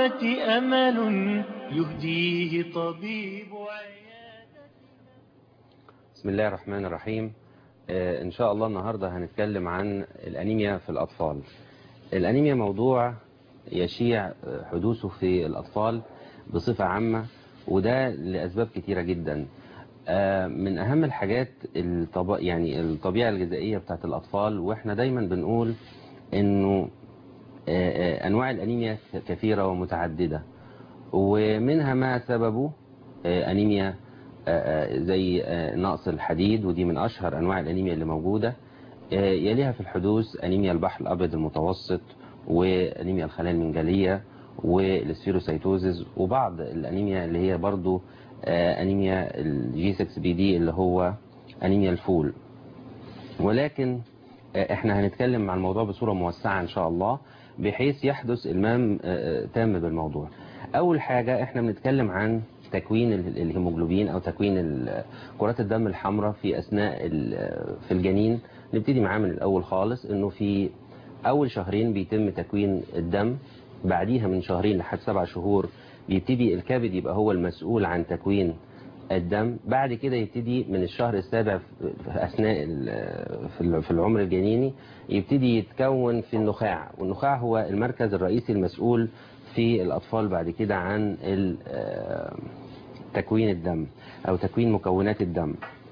الأمة أمل يهديه طبيب عيادة بسم الله الرحمن الرحيم آه، إن شاء الله النهاردة هنتكلم عن الأنيميا في الأطفال الأنيميا موضوع يشيع آه، حدوثه في الأطفال بصفة عامة وده لأسباب كتيرة جدا آه، من أهم الحاجات الطب... يعني الطبيعة الغذائية بتاعت الأطفال وإحنا دايما بنقول إنه آه، آه، أنواع الأنيميا كثيرة ومتعددة ومنها ما سببه آه، أنيميا آه، آه، زي آه، نقص الحديد ودي من أشهر أنواع الأنيميا اللي موجودة آه، يليها في الحدوث أنيميا البحر الأبيض المتوسط وأنيميا الخلايا المنجلية والسفيروسيتوزز وبعض الأنيميا اللي هي برضو آه، أنيميا الجي 6 بي دي اللي هو أنيميا الفول ولكن آه، احنا هنتكلم مع الموضوع بصورة موسعة ان شاء الله بحيث يحدث المام آه، تام بالموضوع اول حاجة احنا بنتكلم عن تكوين ال- الهيموجلوبين او تكوين ال- كرات الدم الحمراء في اثناء ال- في الجنين نبتدي معاه من الاول خالص انه في اول شهرين بيتم تكوين الدم بعديها من شهرين لحد سبع شهور بيبتدي الكبد يبقى هو المسؤول عن تكوين الدم بعد كده يبتدي من الشهر السابع في أثناء ال- في ال- في العمر الجنيني يبتدي يتكون في النخاع والنخاع هو المركز الرئيسي المسؤول في الأطفال بعد كده عن ال- آه، تكوين الدم أو تكوين مكونات الدم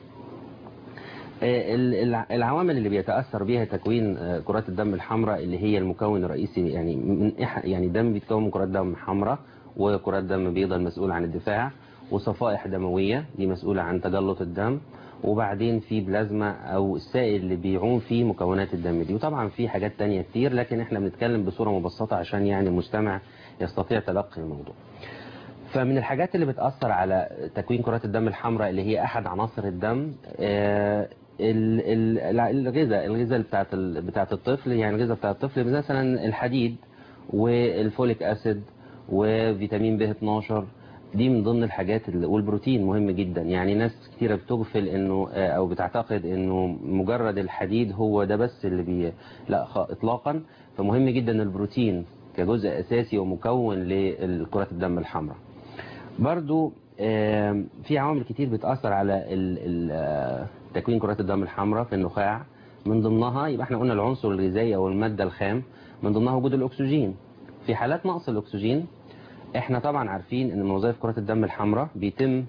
آه، ال- الع- العوامل اللي بيتأثر بها تكوين آه، كرات الدم الحمراء اللي هي المكون الرئيسي يعني من إح- يعني الدم بيتكون من كرات دم حمراء وكرات دم بيضاء المسؤولة عن الدفاع وصفائح دموية دي مسؤولة عن تجلط الدم وبعدين في بلازما او السائل اللي بيعوم فيه مكونات الدم دي وطبعا في حاجات تانية كتير لكن احنا بنتكلم بصورة مبسطة عشان يعني المستمع يستطيع تلقي الموضوع فمن الحاجات اللي بتأثر على تكوين كرات الدم الحمراء اللي هي أحد عناصر الدم آه، ال- ال- الغذاء الغذاء بتاعت ال- بتاعت الطفل يعني الغذاء بتاع الطفل مثلا الحديد والفوليك أسيد وفيتامين ب 12 دي من ضمن الحاجات اللي والبروتين مهم جدا يعني ناس كتيرة بتغفل انه آه، او بتعتقد انه مجرد الحديد هو ده بس اللي بي لا خ- اطلاقا فمهم جدا البروتين كجزء اساسي ومكون لكرات الدم الحمراء برضو آم، في عوامل كتير بتأثر على ال- ال- آه، تكوين كرات الدم الحمراء في النخاع من ضمنها يبقى احنا قلنا العنصر الغذائي او المادة الخام من ضمنها وجود الاكسجين في حالات نقص الاكسجين احنا طبعا عارفين ان من وظائف كرات الدم الحمراء بيتم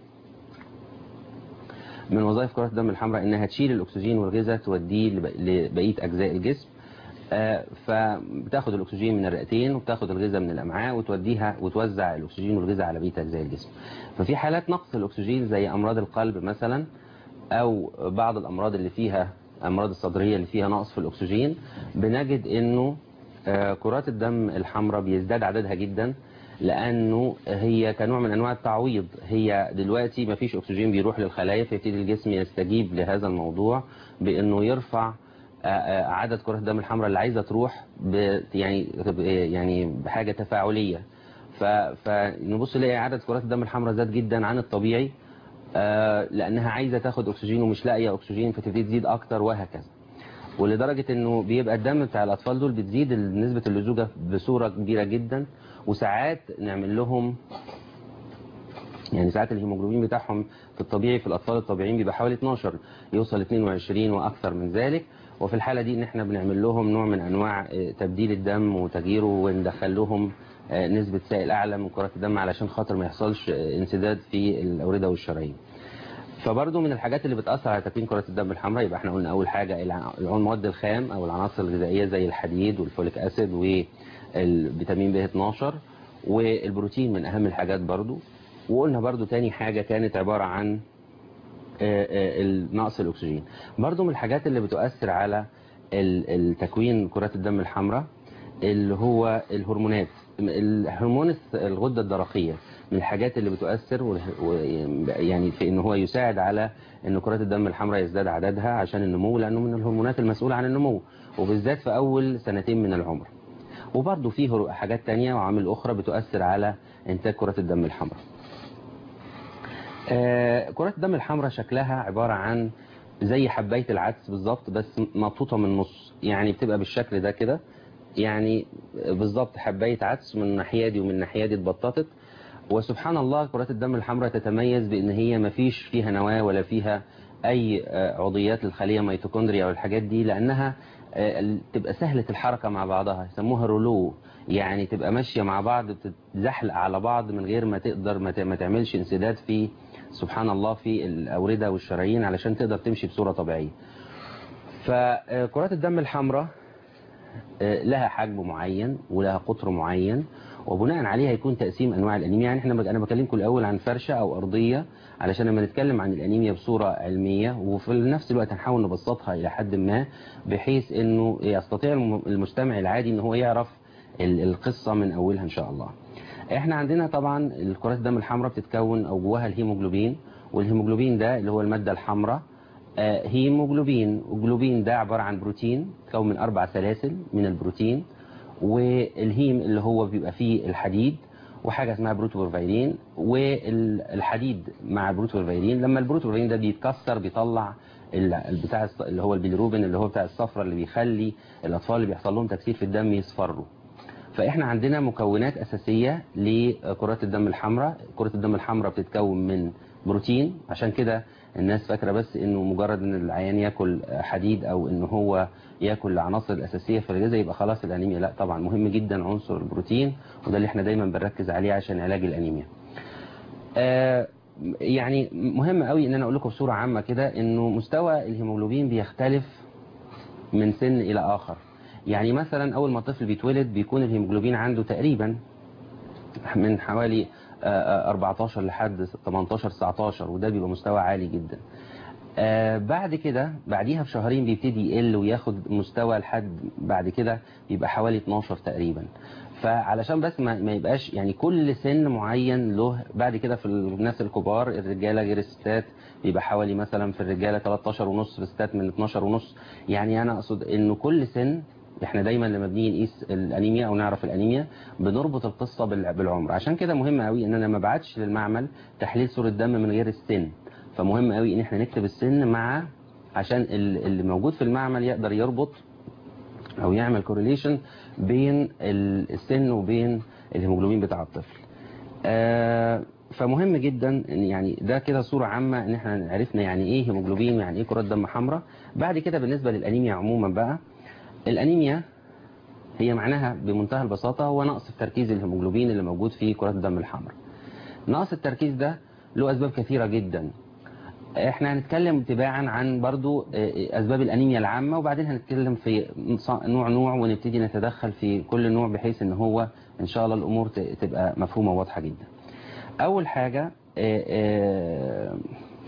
من وظائف كرات الدم الحمراء انها تشيل الاكسجين والغذاء توديه لب- لبقيه اجزاء الجسم آه، فبتاخد الاكسجين من الرئتين وبتاخد الغذاء من الامعاء وتوديها وتوزع الاكسجين والغذاء على بقيه اجزاء الجسم ففي حالات نقص الاكسجين زي امراض القلب مثلا او بعض الامراض اللي فيها امراض الصدريه اللي فيها نقص في الاكسجين بنجد انه آه، كرات الدم الحمراء بيزداد عددها جدا لانه هي كنوع من انواع التعويض هي دلوقتي ما فيش اكسجين بيروح للخلايا فيبتدي الجسم يستجيب لهذا الموضوع بانه يرفع آه، آه، عدد كرات الدم الحمراء اللي عايزه تروح ب يعني ب- يعني بحاجه تفاعليه ف- فنبص نلاقي عدد كرات الدم الحمراء زاد جدا عن الطبيعي آه، لانها عايزه تاخد اكسجين ومش لاقيه اكسجين فتبتدي تزيد اكتر وهكذا ولدرجة انه بيبقى الدم بتاع الاطفال دول بتزيد نسبة اللزوجة بصورة كبيرة جدا وساعات نعمل لهم يعني ساعات الهيموجلوبين بتاعهم في الطبيعي في الاطفال الطبيعيين بيبقى حوالي 12 يوصل 22 واكثر من ذلك وفي الحالة دي ان احنا بنعمل لهم نوع من انواع آه، تبديل الدم وتغييره وندخل لهم آه، نسبة سائل اعلى من كرات الدم علشان خاطر ما يحصلش آه، انسداد في الاوردة والشرايين فبرضه من الحاجات اللي بتأثر على تكوين كرات الدم الحمراء يبقى احنا قلنا أول حاجة الع- المواد الخام أو العناصر الغذائية زي الحديد والفوليك أسيد والفيتامين ب 12 والبروتين من أهم الحاجات برضه وقلنا برضه تاني حاجة كانت عبارة عن آه، آه، نقص الأكسجين برضه من الحاجات اللي بتؤثر على ال- التكوين كرات الدم الحمراء اللي هو الهرمونات الهرمون الث- الغدة الدرقية من الحاجات اللي بتؤثر وال- و- يعني في ان هو يساعد على ان كرات الدم الحمراء يزداد عددها عشان النمو لانه من الهرمونات المسؤولة عن النمو وبالذات في اول سنتين من العمر وبرضه فيه هر- حاجات تانية وعوامل اخرى بتؤثر على انتاج كرات الدم الحمراء آه، كرات الدم الحمراء شكلها عبارة عن زي حباية العدس بالظبط بس مبطوطة من النص يعني بتبقى بالشكل ده كده يعني بالظبط حبايه عدس من الناحيه دي ومن الناحيه دي اتبططت وسبحان الله كرات الدم الحمراء تتميز بان هي ما فيش فيها نواه ولا فيها اي آه، عضيات للخليه ميتوكوندريا والحاجات دي لانها آه، تبقى سهله الحركه مع بعضها يسموها رولو يعني تبقى ماشيه مع بعض بتتزحلق على بعض من غير ما تقدر ما ت- ما تعملش انسداد في سبحان الله في الاورده والشرايين علشان تقدر تمشي بصوره طبيعيه فكرات الدم الحمراء آه، لها حجم معين ولها قطر معين وبناء عليها يكون تقسيم انواع الانيميا يعني احنا انا بكلمكم الاول عن فرشه او ارضيه علشان لما نتكلم عن الانيميا بصوره علميه وفي نفس الوقت هنحاول نبسطها الى حد ما بحيث انه يستطيع الم- المستمع العادي ان هو يعرف ال- القصه من اولها ان شاء الله. احنا عندنا طبعا الكرات الدم الحمراء بتتكون او جواها الهيموجلوبين والهيموجلوبين ده اللي هو الماده الحمراء آه، هيموجلوبين والجلوبين ده عباره عن بروتين تكون من اربع سلاسل من البروتين والهيم اللي هو بيبقى فيه الحديد وحاجه اسمها بروتوبورفيرين والحديد مع البروتوبورفيرين لما البروتوبورفيرين ده بيتكسر بيطلع ال- البتاع الص- اللي هو البيليروبين اللي هو بتاع الصفرة اللي بيخلي الاطفال اللي بيحصل لهم تكسير في الدم يصفروا فاحنا عندنا مكونات اساسيه لكرات الدم الحمراء كره الدم الحمراء بتتكون من بروتين عشان كده الناس فاكره بس انه مجرد ان العيان ياكل حديد او ان هو ياكل العناصر الاساسيه في الغذاء يبقى خلاص الانيميا لا طبعا مهم جدا عنصر البروتين وده اللي احنا دايما بنركز عليه عشان علاج الانيميا آه، يعني مهم قوي ان انا اقول لكم بصوره عامه كده انه مستوى الهيموجلوبين بيختلف من سن الى اخر يعني مثلا اول ما الطفل بيتولد بيكون الهيموجلوبين عنده تقريبا من حوالي آه، آه، 14 لحد 18 19 وده بيبقى مستوى عالي جدا آه، بعد كده بعديها بشهرين بيبتدي يقل وياخد مستوى لحد بعد كده يبقى حوالي 12 تقريبا فعلشان بس ما ما يبقاش يعني كل سن معين له بعد كده في الناس الكبار الرجاله غير الستات بيبقى حوالي مثلا في الرجاله 13 ونص في الستات من 12 ونص يعني انا اقصد انه كل سن احنا دايما لما بنيجي نقيس الانيميا او نعرف الانيميا بنربط القصه بال- بالعمر عشان كده مهم قوي ان انا ما بعتش للمعمل تحليل صوره دم من غير السن فمهم قوي ان احنا نكتب السن مع عشان ال- اللي موجود في المعمل يقدر يربط او يعمل كورليشن بين ال- السن وبين الهيموجلوبين بتاع الطفل آه، فمهم جدا إن يعني ده كده صورة عامة ان احنا عرفنا يعني ايه هيموجلوبين ويعني ايه كرات دم حمراء بعد كده بالنسبة للانيميا عموما بقى الانيميا هي معناها بمنتهى البساطة هو نقص في تركيز الهيموجلوبين اللي موجود في كرات الدم الحمراء نقص التركيز ده له اسباب كثيرة جدا احنا هنتكلم تباعا عن برضو آه، اسباب الانيميا العامة وبعدين هنتكلم في نص- نوع نوع ونبتدي نتدخل في كل نوع بحيث ان هو ان شاء الله الامور ت- تبقى مفهومة وواضحة جدا اول حاجة آه، آه،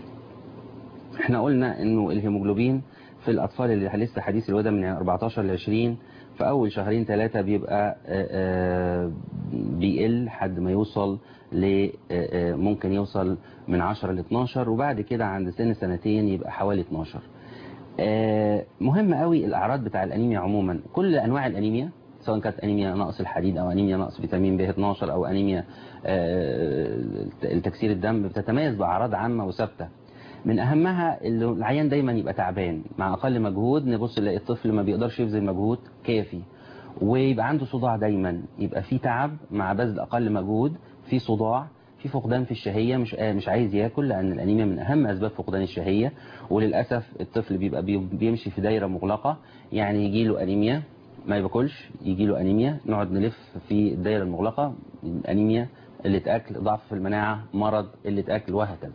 احنا قلنا انه الهيموجلوبين في الاطفال اللي لسه حديث الولاده من 14 ل 20 في اول شهرين ثلاثه بيبقى آه، آه، بيقل لحد ما يوصل ل آه، آه، ممكن يوصل من 10 ل 12 وبعد كده عند سن سنتين يبقى حوالي 12 آه، مهم قوي الاعراض بتاع الانيميا عموما كل انواع الانيميا سواء كانت انيميا نقص الحديد او انيميا نقص فيتامين ب 12 او انيميا آه، التكسير الدم بتتميز باعراض عامه وثابته من اهمها اللي العيان دايما يبقى تعبان مع اقل مجهود نبص نلاقي الطفل ما بيقدرش يبذل مجهود كافي ويبقى عنده صداع دايما يبقى في تعب مع بذل اقل مجهود في صداع في فقدان في الشهيه مش آه مش عايز ياكل لان الانيميا من اهم اسباب فقدان الشهيه وللاسف الطفل بيبقى بي- بيمشي في دايره مغلقه يعني يجي له انيميا ما ياكلش يجي له انيميا نقعد نلف في الدايره المغلقه انيميا قله اكل ضعف في المناعه مرض قله اكل وهكذا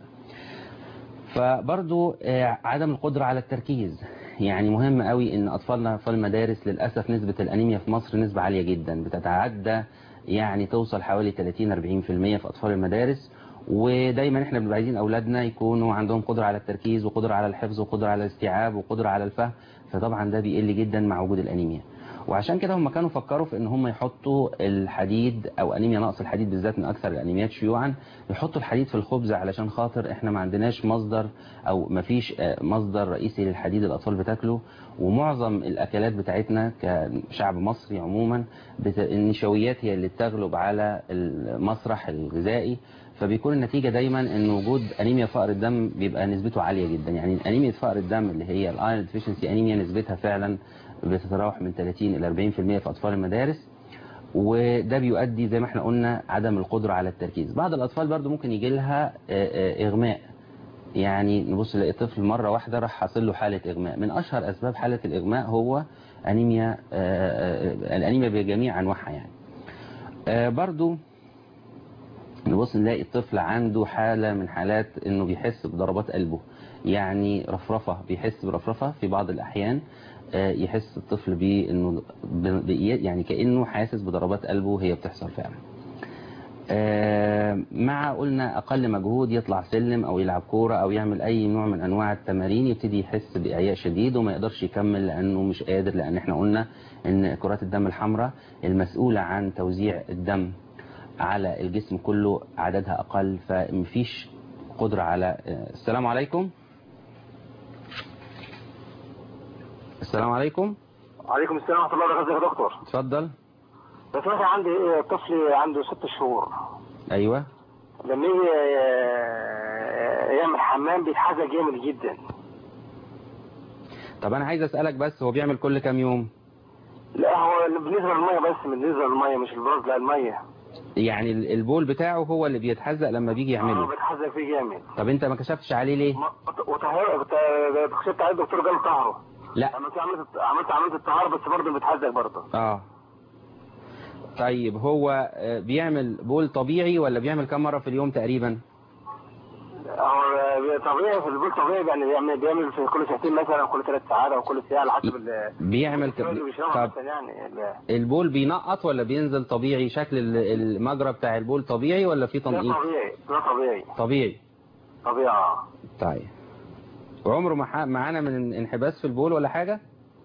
فبرضو آه، عدم القدرة على التركيز يعني مهم قوي ان اطفالنا اطفال المدارس للاسف نسبة الانيميا في مصر نسبة عالية جدا بتتعدى يعني توصل حوالي 30 40% في اطفال المدارس ودايما احنا بنبقى عايزين اولادنا يكونوا عندهم قدرة على التركيز وقدرة على الحفظ وقدرة على الاستيعاب وقدرة على الفهم فطبعا ده بيقل جدا مع وجود الانيميا وعشان كده هم كانوا فكروا في ان هم يحطوا الحديد او انيميا نقص الحديد بالذات من اكثر الانيميات شيوعا يحطوا الحديد في الخبز علشان خاطر احنا ما عندناش مصدر او ما فيش آه، مصدر رئيسي للحديد الاطفال بتاكله ومعظم الاكلات بتاعتنا كشعب مصري عموما بت... النشويات هي اللي بتغلب على المسرح الغذائي فبيكون النتيجة دايما ان وجود انيميا فقر الدم بيبقى نسبته عالية جدا يعني انيميا فقر الدم اللي هي الايرون ديفيشنسي انيميا نسبتها فعلا بتتراوح من 30 إلى 40% في أطفال المدارس وده بيؤدي زي ما احنا قلنا عدم القدرة على التركيز بعض الأطفال برضو ممكن يجي لها إغماء يعني نبص نلاقي طفل مرة واحدة راح حاصل له حالة إغماء من أشهر أسباب حالة الإغماء هو أنيميا الأنيميا بجميع أنواعها يعني برضو نبص نلاقي الطفل عنده حالة من حالات انه بيحس بضربات قلبه يعني رفرفة بيحس برفرفة في بعض الأحيان يحس الطفل بانه يعني كأنه حاسس بضربات قلبه هي بتحصل فعلا مع قلنا أقل مجهود يطلع سلم أو يلعب كورة أو يعمل أي نوع من أنواع التمارين يبتدي يحس بإعياء شديد وما يقدرش يكمل لأنه مش قادر لأن احنا قلنا أن كرات الدم الحمراء المسؤولة عن توزيع الدم على الجسم كله عددها أقل فمفيش قدرة على السلام عليكم السلام عليكم وعليكم السلام ورحمة الله وبركاته يا دكتور اتفضل بس مثلا عندي طفل عنده ست شهور ايوه لما يجي يعمل حمام بيتحزق جامد جدا طب انا عايز اسالك بس هو بيعمل كل كام يوم لا هو بالنسبة للمية بس بالنسبة للمية مش البراز لا المية يعني البول بتاعه هو اللي بيتحزق لما بيجي اه يعمله بيتحزق فيه جامد طب انت ما كشفتش عليه ليه وطهر كشفت عليه الدكتور قال طهره لا لما عملت عملت عملت الطهارة بس برضه بيتحزق برضه اه طيب هو آه، بيعمل بول طبيعي ولا بيعمل كم مرة في اليوم تقريبا هو طبيعي في البول طبيعي يعني بيعمل بيعمل في كل ساعتين مثلا كل ثلاث ساعات او كل ساعة على حسب ال بيعمل ك... اللي بيشربها طب مثلا يعني ال- البول بينقط ولا بينزل طبيعي شكل ال- المجرى بتاع البول طبيعي ولا في ده تنقيط طبيعي ده طبيعي طبيعي طبيعي اه طيب وعمره ما ح- معانا من انحباس في البول ولا حاجة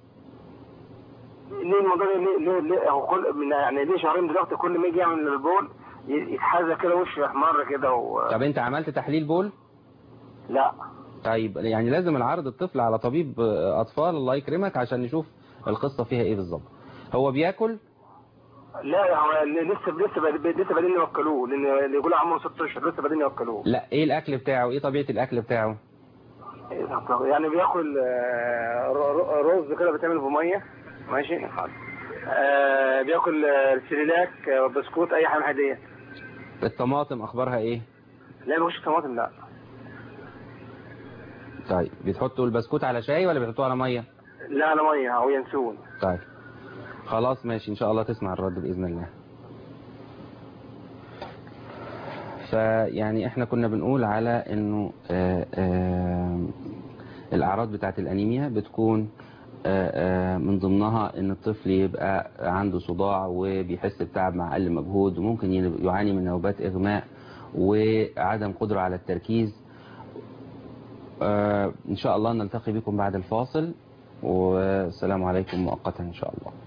ليه الموضوع ده ليه ليه ليه هو كل من يعني ليه شهرين دلوقتي كل ما يجي يعمل البول ي- يتحرك كده وشه يحمر كده و... طب انت عملت تحليل بول لا طيب يعني لازم العرض الطفل على طبيب آه، اطفال الله يكرمك عشان نشوف القصة فيها ايه بالظبط هو بياكل لا هو لسه لسه باد- لسه بادئين يوكلوه لان اللي يقول عمره ست اشهر لسه بادئين يوكلوه لا ايه الاكل بتاعه ايه طبيعة الاكل بتاعه يعني بياكل آه، ر- ر- رز كده بيتعمل بميه ماشي حاضر آه بياكل آه، سيريلاك آه، بسكوت اي حاجه هديه الطماطم اخبارها ايه لا ما بياكلش طماطم لا طيب بتحطوا البسكوت على شاي ولا بتحطوه على ميه لا على ميه او ينسون طيب خلاص ماشي ان شاء الله تسمع الرد باذن الله فيعني احنا كنا بنقول على انه آه، آه، الاعراض بتاعت الانيميا بتكون آه، آه، من ضمنها ان الطفل يبقى عنده صداع وبيحس بتعب مع اقل مجهود وممكن يعاني من نوبات اغماء وعدم قدرة على التركيز آه، ان شاء الله نلتقي بكم بعد الفاصل والسلام عليكم مؤقتا ان شاء الله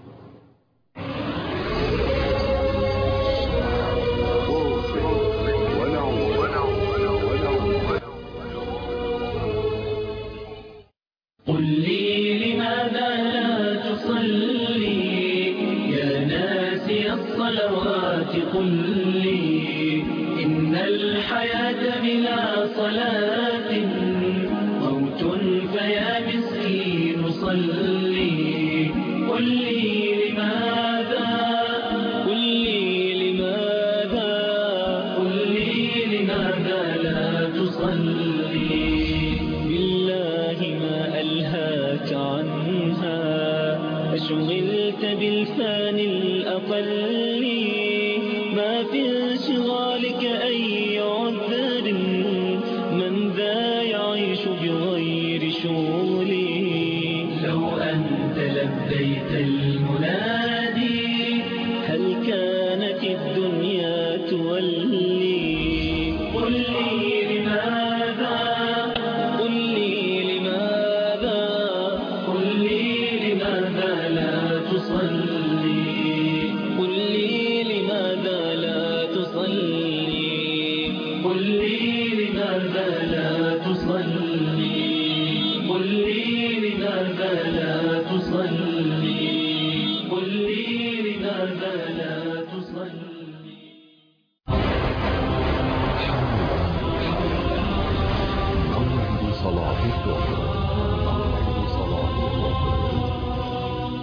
قل لي لماذا لا تصلي يا ناسي الصلوات قل لي إن الحياة بلا صلاة موت فيا مسكين صلي قل لي لماذا قل لي لماذا قل لي لماذا لا تصلي بالله ما ألهاك عنها أشغلت بالفان الأقل ما في انشغالك أي عذر من ذا يعيش بغير شغلي لو أنت لبيت المنادي هل كانت الدنيا تولي قل لي لماذا قل لي لماذا قل لي لماذا لا تصلي قل لي لماذا لا تصلي قل لي لماذا لا تصلي قل لي لماذا لا تصلي قل لي لماذا لا تصلي موعد صلاة الظهر موعد صلاة الظهر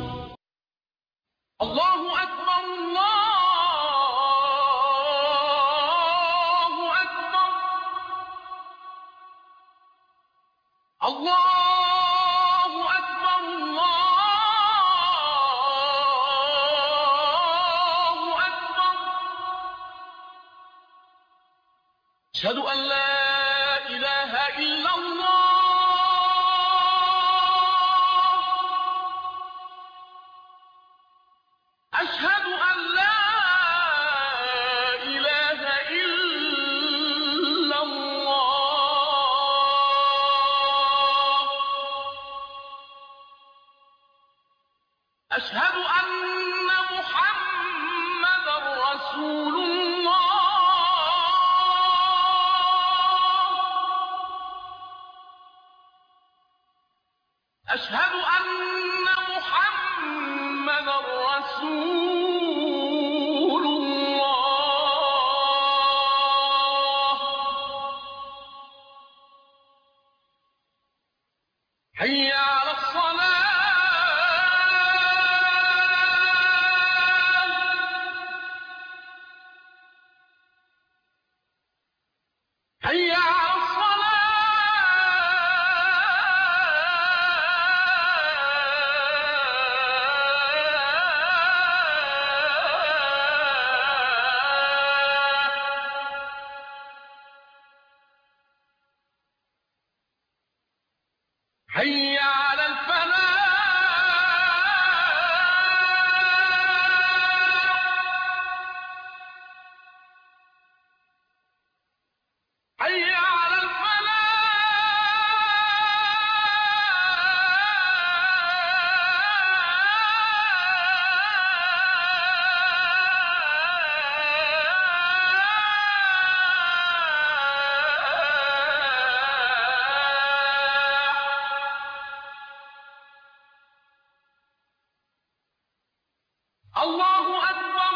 أشهد أن لا إله إلا الله أشهد أن لا إله إلا الله أشهد أن محمدا رسول الله أشهد أن محمدا رسول الله حي على الصلاة حي على الصلاة حي على الفلاح حي على الفلاح الله أكبر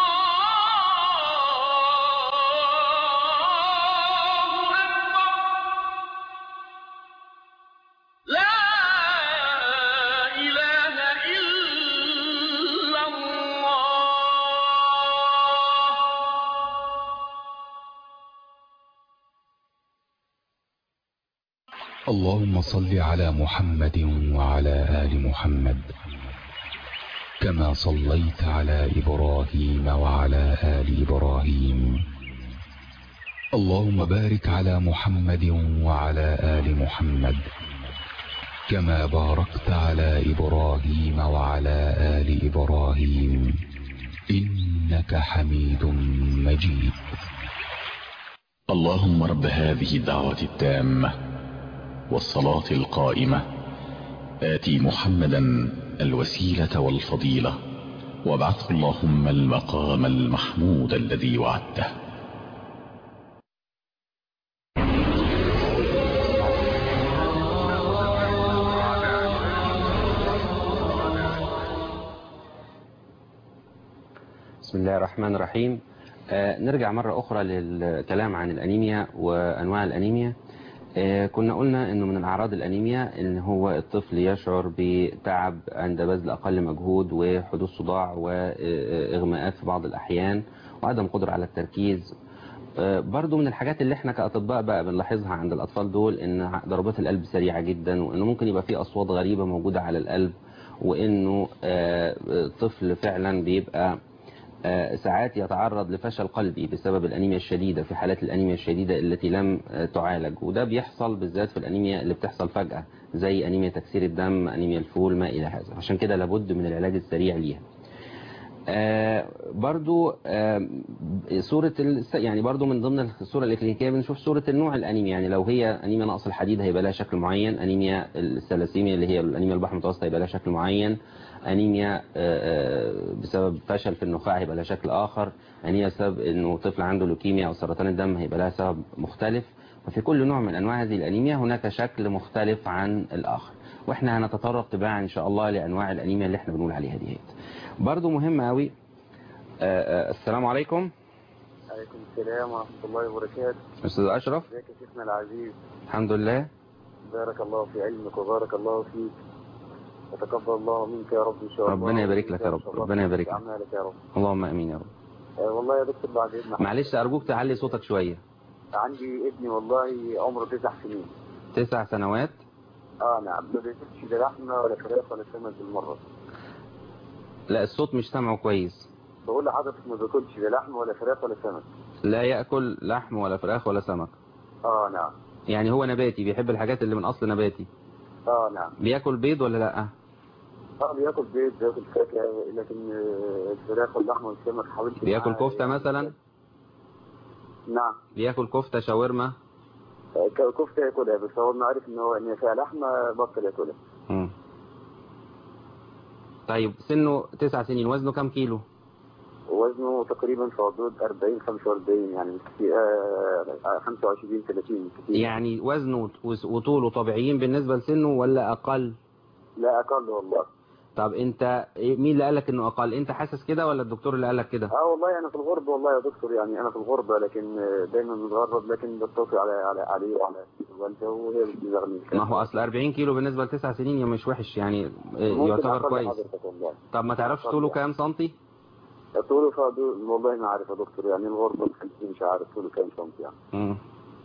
الله أكبر لا إله إلا الله اللهم صل على محمد وعلى آل محمد كما صليت على إبراهيم وعلى آل إبراهيم اللهم بارك على محمد وعلى آل محمد كما باركت على إبراهيم وعلى آل إبراهيم إنك حميد مجيد اللهم رب هذه الدعوة التامة والصلاة القائمة آتي محمدا الوسيلة والفضيلة وابعثه اللهم المقام المحمود الذي وعدته بسم الله الرحمن الرحيم آه نرجع مرة أخرى للكلام عن الأنيميا وأنواع الأنيميا آه كنا قلنا أنه من الأعراض الأنيميا أن هو الطفل يشعر بتعب عند بذل أقل مجهود وحدوث صداع وإغماءات في بعض الأحيان وعدم قدرة على التركيز آه برضو من الحاجات اللي احنا كأطباء بقى بنلاحظها عند الأطفال دول أن ضربات القلب سريعة جدا وأنه ممكن يبقى فيه أصوات غريبة موجودة على القلب وأنه طفل فعلا بيبقى ساعات يتعرض لفشل قلبي بسبب الأنيميا الشديدة في حالات الأنيميا الشديدة التي لم تعالج وده بيحصل بالذات في الأنيميا اللي بتحصل فجأة زي أنيميا تكسير الدم أنيميا الفول ما إلى هذا عشان كده لابد من العلاج السريع ليها آه برضو آه صورة يعني برضو من ضمن الصورة الإكلينيكية بنشوف صورة النوع الأنيميا يعني لو هي أنيميا نقص الحديد هيبقى لها شكل معين أنيميا الثلاسيميا اللي هي الأنيميا البحر المتوسط هيبقى لها شكل معين أنيميا آه بسبب فشل في النخاع هيبقى لها شكل آخر أنيميا بسبب إنه طفل عنده لوكيميا أو سرطان الدم هيبقى لها سبب مختلف وفي كل نوع من أنواع هذه الأنيميا هناك شكل مختلف عن الآخر واحنا هنتطرق تباعا إن شاء الله لأنواع الأنيميا اللي احنا بنقول عليها دي برضو مهم قوي آه السلام عليكم عليكم السلام ورحمة الله وبركاته أستاذ أشرف ازيك يا شيخنا العزيز الحمد لله بارك الله في علمك وبارك الله فيك وتقبل الله منك يا رب إن شاء الله ربنا يبارك لك يا رب ربنا يبارك لك أعمالك يا رب اللهم أمين يا رب آه والله يا دكتور بعد إذنك معلش أرجوك تعلي صوتك شوية عندي ابني والله عمره تسع سنين تسع سنوات اه نعم ما بياكلش لا لحمه ولا فراخ ولا سمك بالمره لا الصوت مش سامعه كويس بقول لحضرتك ما بياكلش لا لحمه ولا فراخ ولا سمك لا يأكل لحم ولا فراخ ولا سمك اه نعم يعني هو نباتي بيحب الحاجات اللي من أصل نباتي اه نعم بياكل بيض ولا لا اه بياكل بيض بياكل فاكهة لكن آه، الفراخ واللحمة والسمك حاولت بياكل معاه كفتة يعني. مثلا نعم بياكل كفتة شاورما آه، ك- كفتة ياكلها بس هو ما عارف ان هو ان فيها لحمة بطل ياكلها مم. طيب سنه تسع سنين وزنه كام كيلو وزنه تقريبا في حدود 40 45 يعني مش كتير آه آه، 25 30 كتير يعني وزنه وس- وطوله طبيعيين بالنسبة لسنه ولا أقل لا اقل والله طب انت إيه- مين اللي قالك انه اقل انت حاسس كده ولا الدكتور اللي قالك كده اه والله انا في الغربة والله يا دكتور يعني انا في الغربة لكن آه، دايما متغرب لكن بتصل على على عليه وعلى والدته وهي بتبلغني ما هو اصل 40 كيلو بالنسبة لتسع سنين يا مش وحش يعني إيه، ممكن يعتبر أقل كويس حضرتك والله طب ما تعرفش طوله كام سنتي طوله في حدود والله ما عارف يا دكتور يعني الغربة مش عارف طوله كام سنتي يعني مم.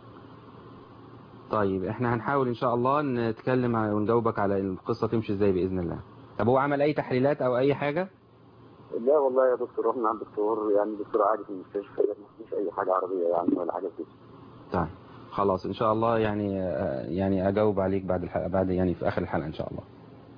طيب احنا هنحاول ان شاء الله نتكلم ع- ونجاوبك على القصة تمشي ازاي بإذن الله طب هو عمل اي تحليلات او اي حاجة لا والله يا دكتور رحنا عند دكتور يعني دكتور عادي في المستشفى ما فيش اي حاجه عربيه يعني ولا حاجه كده طيب خلاص ان شاء الله يعني آه، يعني اجاوب عليك بعد الحلقة بعد يعني في اخر الحلقة ان شاء الله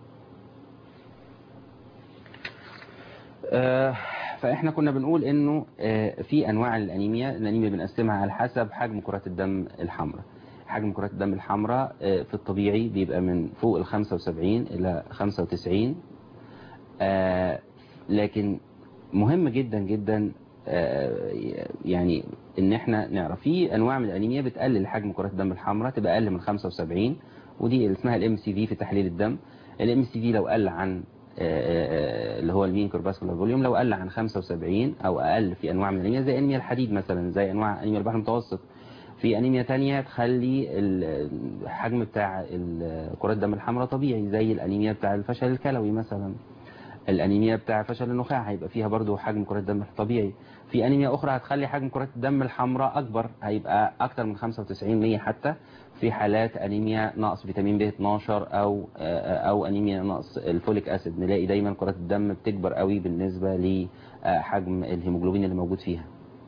آه، فاحنا كنا بنقول انه آه، في انواع الانيميا الانيميا بنقسمها على حسب حجم كرات الدم الحمراء حجم كرات الدم الحمراء آه، في الطبيعي بيبقى من فوق ال 75 الى 95 آه، لكن مهم جدا جدا آه، يعني ان احنا نعرف في انواع من الانيميا بتقلل حجم كرات الدم الحمراء تبقى اقل من 75 ودي اللي اسمها الام سي في في تحليل الدم الام سي في لو قل عن آه، آه، اللي هو المين كورباسكولار فوليوم لو قل عن 75 او اقل في انواع من الانيميا زي انيميا الحديد مثلا زي انواع انيميا البحر المتوسط في انيميا تانية تخلي الحجم بتاع ال- كرات الدم الحمراء طبيعي زي الانيميا بتاع الفشل الكلوي مثلا الانيميا بتاع فشل النخاع هيبقى فيها برضو حجم كرات الدم طبيعي في انيميا اخرى هتخلي حجم كرات الدم الحمراء اكبر هيبقى اكتر من 95 100 حتى في حالات انيميا نقص فيتامين ب 12 او او انيميا نقص الفوليك اسيد نلاقي دايما كرات الدم بتكبر قوي بالنسبه لحجم الهيموجلوبين اللي موجود فيها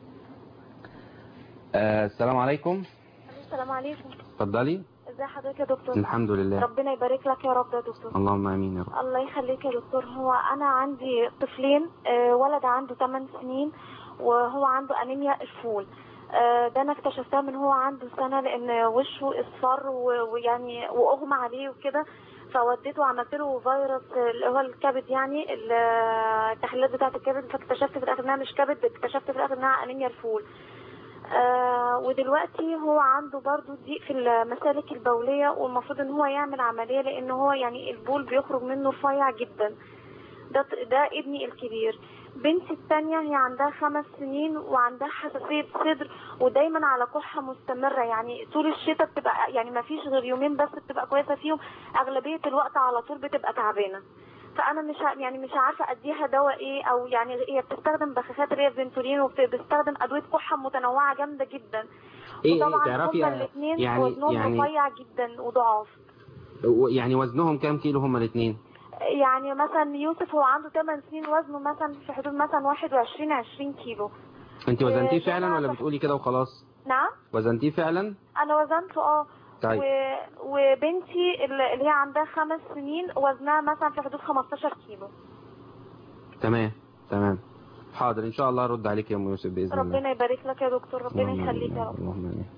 آه، السلام عليكم السلام عليكم اتفضلي ازي حضرتك يا دكتور الحمد لله ربنا يبارك لك يا رب يا دكتور اللهم امين يا رب الله يخليك يا دكتور هو انا عندي طفلين آه، ولد عنده 8 سنين وهو عنده انيميا الفول آه، ده انا اكتشفتها من هو عنده سنه لان وشه اصفر و- ويعني واغمى عليه وكده فوديته وعملت له فيروس اللي هو الكبد يعني ال- التحليلات بتاعه الكبد فاكتشفت في الاخر انها مش كبد اكتشفت في الاخر انها انيميا الفول آه ودلوقتي هو عنده برضو ضيق في المسالك البولية والمفروض ان هو يعمل عملية لان هو يعني البول بيخرج منه رفيع جدا ده ده ابني الكبير بنتي التانية هي عندها خمس سنين وعندها حساسية صدر ودايما على كحة مستمرة يعني طول الشتاء بتبقى يعني ما فيش غير يومين بس بتبقى كويسة فيهم أغلبية الوقت على طول بتبقى تعبانة فانا مش ع- يعني مش عارفه اديها دواء ايه او يعني هي بتستخدم بخاخات اللي هي فينتولين وبتستخدم ادويه كحه متنوعه جامده جدا ايه وطبعا تعرفي هما الاثنين يعني وزنهم يعني رفيع جدا وضعاف يعني وزنهم كام كيلو هما الاثنين يعني مثلا يوسف هو عنده 8 سنين وزنه مثلا في حدود مثلا 21 20 كيلو انت وزنتيه إيه، فعلا ولا جماعة بتقولي كده وخلاص نعم وزنتيه فعلا انا وزنته اه طيب و... وبنتي اللي اللي هي عندها خمس سنين وزنها مثلا في حدود 15 كيلو تمام تمام حاضر ان شاء الله ارد عليك يا ام يوسف باذن الله ربنا يبارك لك يا دكتور ربنا اللهم يخليك آمين. يا رب اللهم امين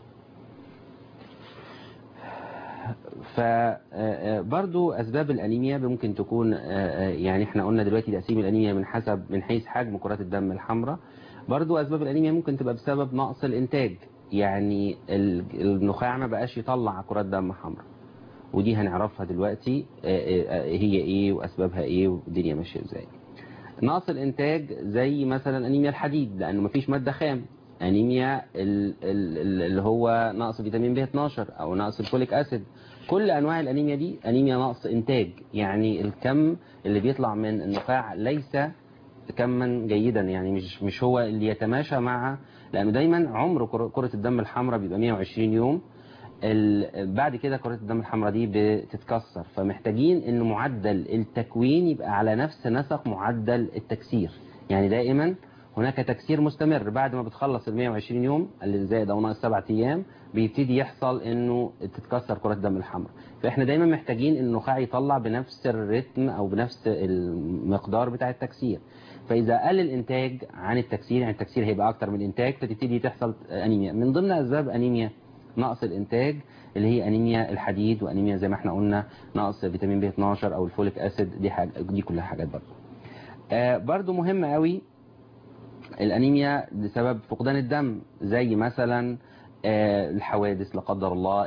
فبرضو أسباب الأنيميا ممكن تكون آه، آه، يعني احنا قلنا دلوقتي تقسيم الأنيميا من حسب من حيث حجم كرات الدم الحمراء برضو أسباب الأنيميا ممكن تبقى بسبب نقص الإنتاج يعني ال- النخاع ما بقاش يطلع كرات دم حمراء ودي هنعرفها دلوقتي آه، آه، آه، هي ايه وأسبابها ايه والدنيا ماشية ازاي نقص الإنتاج زي مثلا أنيميا الحديد لأنه مفيش مادة خام أنيميا ال- ال- ال- اللي هو نقص فيتامين ب 12 أو نقص الفوليك أسيد كل أنواع الأنيميا دي أنيميا نقص إنتاج يعني الكم اللي بيطلع من النخاع ليس كما جيدا يعني مش مش هو اللي يتماشى مع لأنه دايما عمر كر- كرة الدم الحمراء بيبقى 120 يوم ال- بعد كده كرة الدم الحمراء دي بتتكسر فمحتاجين ان معدل التكوين يبقى على نفس نسق معدل التكسير يعني دائما هناك تكسير مستمر بعد ما بتخلص ال 120 يوم اللي زائد او ناقص سبعة ايام بيبتدي يحصل انه تتكسر كرات الدم الحمراء فاحنا دايما محتاجين ان النخاع يطلع بنفس الريتم او بنفس المقدار بتاع التكسير فاذا قل الانتاج عن التكسير يعني التكسير هيبقى اكتر من الانتاج فتبتدي تحصل انيميا من ضمن اسباب انيميا نقص الانتاج اللي هي انيميا الحديد وانيميا زي ما احنا قلنا نقص فيتامين بي 12 او الفوليك اسيد دي حاجه دي كلها حاجات برضه آه برضو مهم قوي الانيميا بسبب فقدان الدم زي مثلا آه الحوادث لا قدر الله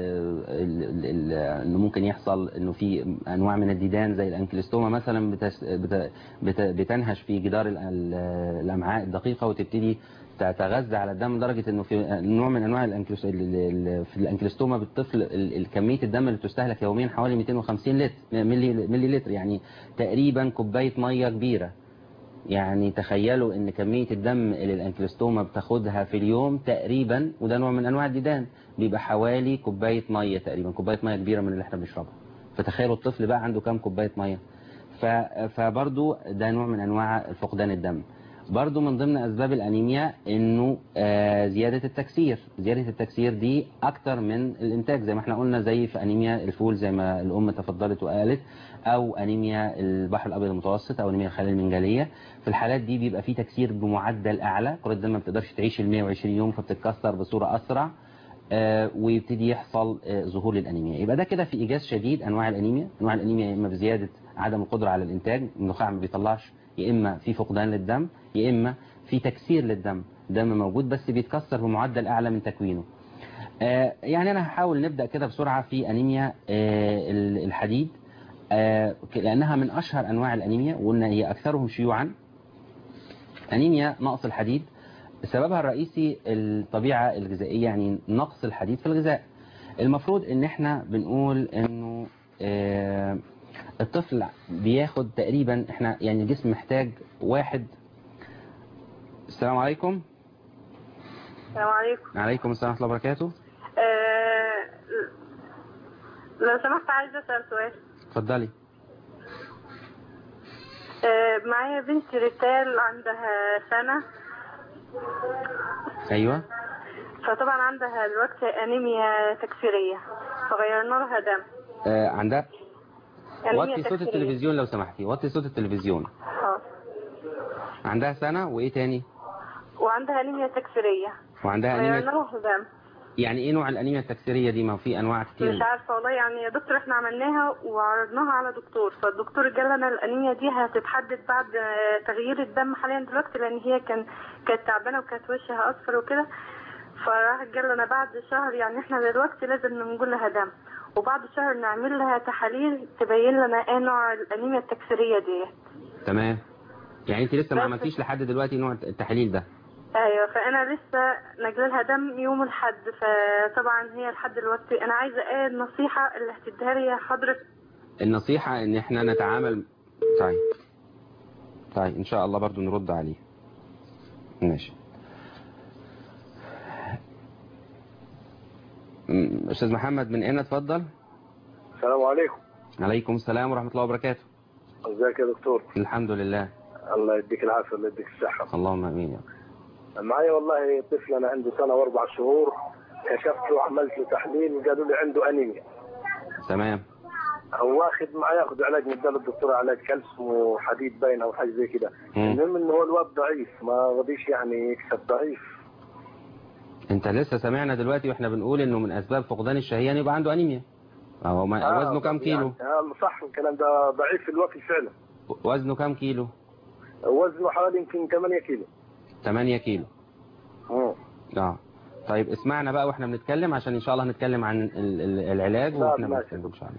انه ممكن يحصل انه في انواع من الديدان زي الانكليستوما مثلا بتس بت بت بتنهش في جدار الامعاء الدقيقه وتبتدي تتغذى على الدم لدرجه انه في نوع من انواع الانكليس في الانكليستوما بالطفل كميه الدم اللي بتستهلك يوميا حوالي 250 لتر ملي, ملي لتر يعني تقريبا كوبايه ميه كبيره يعني تخيلوا ان كمية الدم اللي الانكليستوما بتاخدها في اليوم تقريبا وده نوع من انواع الديدان بيبقى حوالي كوباية مية تقريبا كوباية مية كبيرة من اللي احنا بنشربها فتخيلوا الطفل بقى عنده كام كوباية مية فبرضو ده نوع من انواع فقدان الدم برضو من ضمن اسباب الانيميا انه آه زيادة التكسير زيادة التكسير دي اكتر من الانتاج زي ما احنا قلنا زي في انيميا الفول زي ما الام تفضلت وقالت او انيميا البحر الابيض المتوسط او انيميا الخلايا المنجليه في الحالات دي بيبقى في تكسير بمعدل اعلى كره الدم ما بتقدرش تعيش ال 120 يوم فبتتكسر بصوره اسرع آه ويبتدي يحصل آه ظهور للانيميا يبقى ده كده في ايجاز شديد انواع الانيميا انواع الانيميا يا اما بزياده عدم القدره على الانتاج النخاع ما بيطلعش يا اما في فقدان للدم يا اما في تكسير للدم دم موجود بس بيتكسر بمعدل اعلى من تكوينه آه يعني انا هحاول نبدا كده بسرعه في انيميا الحديد لأنها من أشهر أنواع الأنيميا وقلنا هي أكثرهم شيوعا أنيميا نقص الحديد سببها الرئيسي الطبيعة الغذائية يعني نقص الحديد في الغذاء المفروض ان احنا بنقول انه آه الطفل بياخد تقريبا احنا يعني الجسم محتاج واحد السلام عليكم السلام عليكم عليكم السلام ورحمة الله وبركاته آه لو سمحت عايزة أسأل سؤال اتفضلي آه معايا بنت ريتال عندها سنة ايوه فطبعا عندها دلوقتي أنيميا تكسيرية فغيرنا لها دم آه عندها أنيميا وطي صوت تكسيرية. التلفزيون لو سمحتي وطي صوت التلفزيون اه عندها سنة وايه تاني وعندها أنيميا تكسيرية وعندها غيرنا انيميا لها دم يعني ايه نوع الانيميا التكسيرية دي ما هو في انواع مش كتير عارفة والله يعني يا دكتور احنا عملناها وعرضناها على دكتور فالدكتور قال لنا الأنيميا دي هتتحدد بعد آه، تغيير الدم حاليا دلوقتي لأن هي كان كانت تعبانة وكانت وشها أصفر وكده فراح قال لنا بعد شهر يعني احنا دلوقتي لازم نقول لها دم وبعد شهر نعمل لها تحاليل تبين لنا ايه نوع الأنيميا التكسيرية دي تمام يعني انت لسه ما بس- عملتيش لحد دلوقتي نوع التحاليل ده ايوه فانا لسه نجل لها دم يوم الاحد فطبعا هي لحد دلوقتي انا عايزه ايه النصيحه اللي هتديها لي حضرتك النصيحة ان احنا نتعامل طيب طيب ان شاء الله برضو نرد عليه ماشي م- استاذ محمد من هنا اتفضل السلام عليكم عليكم السلام ورحمة الله وبركاته ازيك يا دكتور الحمد لله الله يديك العافيه الله يديك الصحه اللهم امين يا رب. معايا والله طفل انا عنده سنه واربع شهور كشفت له وعملت له تحليل قالوا لي عنده انيميا تمام هو واخد معاه ياخد علاج من الدولة الدكتور علاج كالسيوم وحديد باين او حاجه زي كده مم. المهم ان هو الواد ضعيف ما رضيش يعني يكسب ضعيف انت لسه سمعنا دلوقتي واحنا بنقول انه من اسباب فقدان الشهية ان يبقى عنده انيميا هو ما آه، وزنه كام كيلو يعني آه صح الكلام ده ضعيف في الوكل فعلا وزنه كام كيلو وزنه حوالي يمكن 8 كيلو 8 كيلو مم. اه طيب اسمعنا بقى واحنا بنتكلم عشان ان شاء الله هنتكلم عن ال- ال- العلاج طيب، واحنا ماشي. بنتكلم ان شاء الله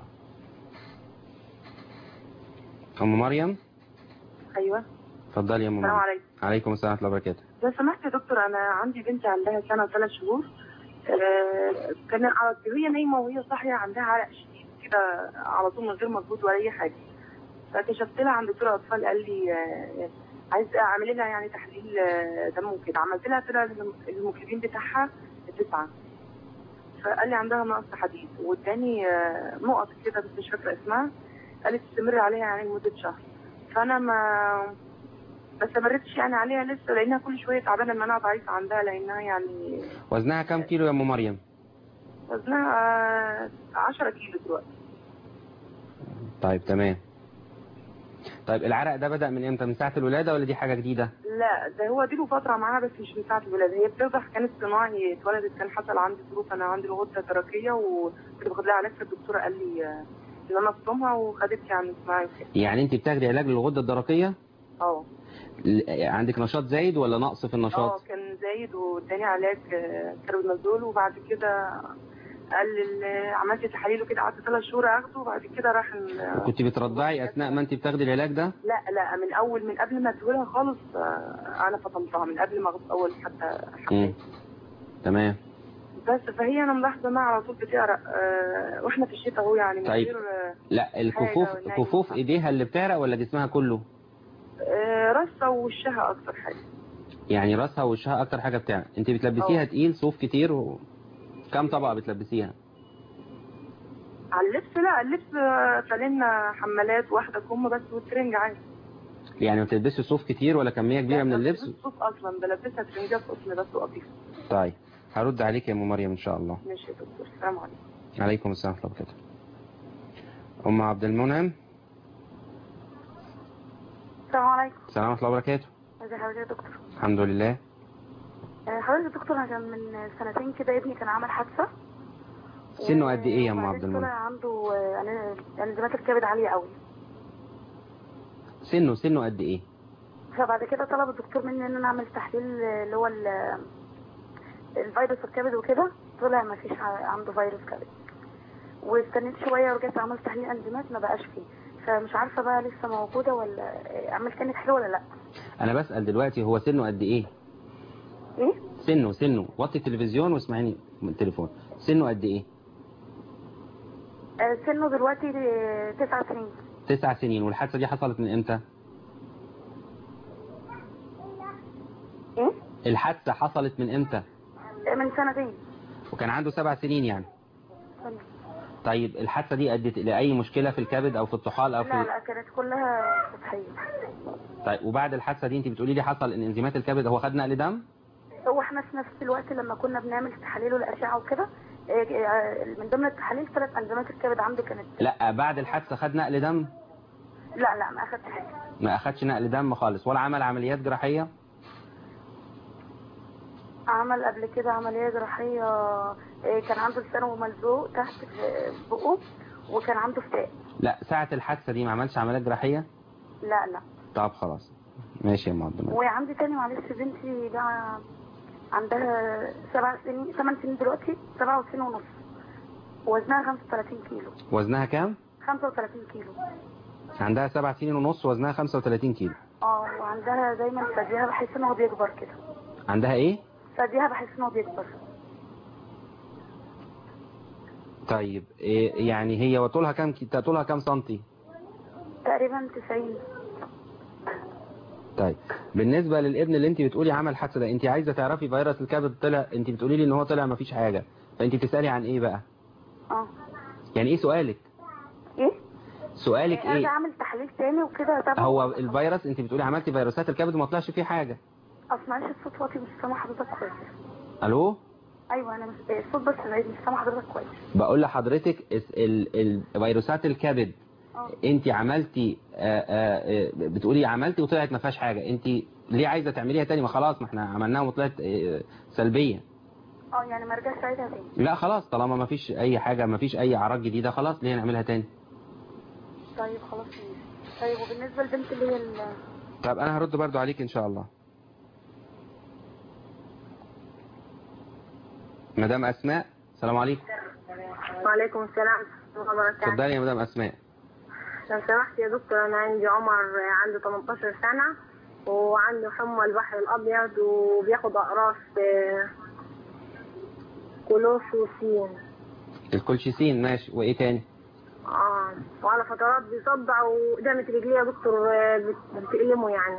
ام مريم ايوه اتفضلي يا ام السلام مريم عليكم عليكم السلام ورحمه الله وبركاته لو سمحت يا دكتور انا عندي بنت عندها سنه وثلاث شهور آه، كان على وهي نايمه وهي صاحيه عندها عرق شديد كده على طول من غير مجهود ولا اي حاجه فكشفت لها عند دكتور اطفال قال لي آه، عايز اعمل لها يعني تحليل آه، دم وكده عملت لها طلع المكتبين بتاعها تسعه فقال لي عندها نقص حديد واداني آه، نقط كده بس مش فاكره اسمها قال لي تستمر عليها يعني لمده شهر فانا ما ما استمرتش يعني عليها لسه لانها كل شويه تعبانه المناعه ضعيفه عندها لانها يعني وزنها كام كيلو يا ام مريم وزنها 10 كيلو دلوقتي طيب تمام طيب العرق ده بدأ من امتى من ساعة الولادة ولا دي حاجة جديدة لا ده هو دي له فتره معاها بس مش من ساعه الولاده هي بتوضح كانت صناعي اتولدت كان حصل عندي ظروف انا عندي الغده الدرقيه وكنت باخد لها علاج فالدكتوره قال لي آه، ان انا اصومها وخدت يعني اسمعي وكده يعني انت بتاخدي علاج للغدة الدرقية اه ل- عندك نشاط زايد ولا نقص في اه النشاط كان زايد واداني علاج آه، كاربونازول وبعد كده قال لي عملت تحاليل وكده قعدت ثلاث شهور اخده وبعد كده راح ال- كنت بترضعي اثناء ما انت بتاخدي العلاج ده لا لا من اول من قبل ما ادولها خالص آه، انا فطمتها من قبل ما أخد اول حتى مم. تمام بس فهي انا ملاحظه انها على طول بتعرق آه، واحنا في الشتاء اهو يعني من طيب. غير آه، لا الكفوف حاجة ونايمة. كفوف ايديها اللي بتعرق ولا جسمها كله آه، راسها ووشها اكتر حاجه يعني راسها ووشها اكتر حاجة بتعرق انت بتلبسيها اه. تقيل صوف كتير و... كم طبقة بتلبسيها على اللبس لا اللبس آه، فانلة حمالات واحده كم بس والترنج عادي يعني بتلبسي صوف كتير ولا كمية كبيرة من اللبس الصوف اصلا بلبسها ترنجات قطن بس وقطيفه طيب هرد عليك يا ام مريم ان شاء الله ماشي يا دكتور السلام عليكم عليكم السلام ورحمة الله وبركاته ام عبد المنعم السلام عليكم السلام ورحمة الله وبركاته ازي حضرتك يا دكتور الحمد لله آه، حضرتك يا دكتور انا كان من سنتين كده ابني كان عمل حادثه سنه قد ايه يا ام وبعدين عبد طلع المنعم عنده آه، أنا- انزيمات الكبد عاليه قوي سنه سنه قد ايه فبعد كده طلب الدكتور مني ان انا اعمل تحليل آه، اللي هو ال- الفيروس الكبد وكده طلع ما فيش عنده فيروس كبد واستنيت شويه ورجعت عملت تحليل انزيمات ما بقاش فيه فمش عارفه بقى لسه موجوده ولا آه، اعمل تاني تحليل ولا لا انا بسأل دلوقتي هو سنه قد ايه ايه سنه سنه وطي التلفزيون واسمعيني من التليفون سنه قد ايه آه، سنه دلوقتي آه، تسع سنين تسع سنين والحادثة دي حصلت من امتى ايه الحادثة حصلت من امتى آه، من سنتين وكان عنده سبع سنين يعني طيب الحادثة دي ادت الى اي مشكلة في الكبد او في الطحال او في لا لا كانت كلها سطحيه طيب وبعد الحادثة دي انت بتقولي لي حصل ان انزيمات الكبد هو خد نقل دم هو احنا في نفس الوقت لما كنا بنعمل تحاليل والاشعه وكده آه، آه، من ضمن التحاليل ثلاث انزيمات الكبد عنده كانت لا بعد الحادثة خد نقل دم لا لا ما اخدش حاجه ما اخدش نقل دم خالص ولا عمل عمليات جراحية عمل قبل كده عمليه جراحيه آه، كان عنده لسانه ملزوق تحت في بقه وكان عنده فتاء لا ساعة الحادثة دي ما عملش عمليات جراحية لا لا طب خلاص ماشي يا معلم وعندي تاني معلش بنتي بقى عندها سبع سنين ثمان سنين دلوقتي سبعة وسنين ونص وزنها 35 كيلو وزنها كام 35 كيلو عندها سبع سنين ونص وزنها 35 كيلو اه وعندها دايما ثديها بحس ان هو بيكبر كده عندها ايه ثديها بحس ان هو بيكبر طيب إيه يعني هي وطولها كام كي- طولها كام سنتي تقريبا 90 طيب بالنسبة للابن اللي انت بتقولي عمل حادثة ده انت عايزة تعرفي فيروس الكبد طلع انت بتقولي لي ان هو طلع مفيش حاجة فانت بتسألي عن ايه بقى اه يعني ايه سؤالك ايه سؤالك ارجع ايه اعمل تحليل تاني وكده تبع هو الفيروس انت بتقولي عملتي فيروسات الكبد وما طلعش فيه حاجة اصل معلش الصوت واطي مش سامع حضرتك كويس الو ايوه انا مش الصوت بس بعيد مش سامع حضرتك كويس بقول لحضرتك اس- ال- ال- فيروسات الكبد اه انت عملتي آه، آه، آه، بتقولي عملتي وطلعت ما فيهاش حاجة انت ليه عايزة تعمليها تاني ما خلاص ما احنا عملناها وطلعت آه، سلبية اه يعني ما ارجعش اعيدها تاني لا خلاص طالما ما فيش اي حاجة ما فيش اي اعراض جديدة خلاص ليه نعملها تاني طيب خلاص ماشي طيب وبالنسبه للبنت اللي هي ال- طب انا هرد برضو عليك ان شاء الله مدام اسماء السلام عليكم وعليكم السلام ورحمة الله وبركاته اتفضلي يا مدام اسماء لو سمحت يا دكتور أنا عندي عمر عنده 18 سنة وعنده حمى البحر الأبيض وبياخد أقراص آه، كلوفوسين الكولشيسين ماشي وايه تاني اه وعلى فترات بيصدع وقدامة رجليه يا دكتور آه، بت- بتألمه يعني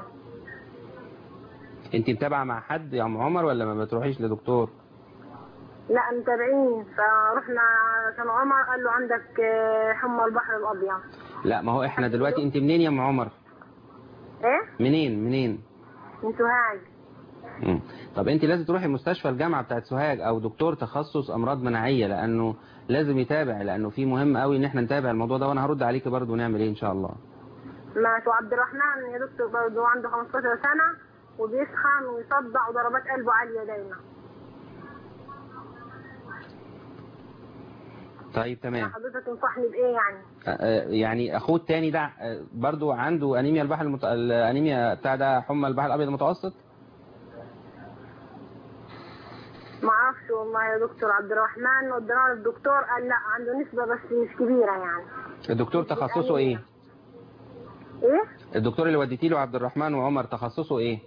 انت متابعة مع حد يا ام عمر ولا ما بتروحيش لدكتور لا متابعين فرحنا كان عمر قال له عندك آه، حمى البحر الأبيض لا ما هو احنا دلوقتي انت منين يا ام عمر ايه منين منين من سوهاج مم. طب انت لازم تروحي مستشفى الجامعه بتاعت سوهاج او دكتور تخصص امراض مناعيه لانه لازم يتابع لانه في مهم قوي ان احنا نتابع الموضوع ده وانا هرد عليكي برضه ونعمل ايه ان شاء الله ماشي وعبد الرحمن يا دكتور برضه عنده 15 سنة وبيسخن ويصدع وضربات قلبه عالية دايما طيب تمام حضرتك تنصحني بإيه يعني؟ آه، يعني اخوه التاني ده آه، برضو عنده انيميا البحر المت... الانيميا بتاع ده حمى البحر الابيض المتوسط ما اعرفش والله يا دكتور عبد الرحمن ودينا الدكتور قال لا عنده نسبة بس مش كبيرة يعني الدكتور تخصصه ايه ايه؟ الدكتور اللي وديتي له عبد الرحمن وعمر تخصصه ايه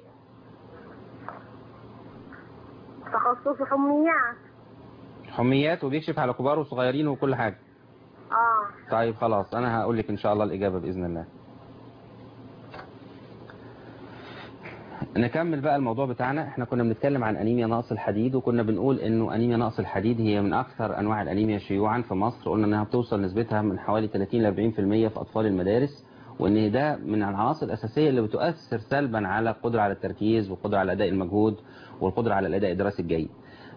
تخصصه حميات حميات وبيكشف على كبار وصغيرين وكل حاجه اه طيب خلاص انا هقول لك ان شاء الله الاجابه باذن الله نكمل بقى الموضوع بتاعنا احنا كنا بنتكلم عن انيميا نقص الحديد وكنا بنقول انه انيميا نقص الحديد هي من اكثر انواع الانيميا شيوعا في مصر قلنا انها بتوصل نسبتها من حوالي 30 ل 40% في اطفال المدارس وان ده من العناصر الاساسيه اللي بتؤثر سلبا على القدره على التركيز والقدره على اداء المجهود والقدره على الاداء الدراسي الجيد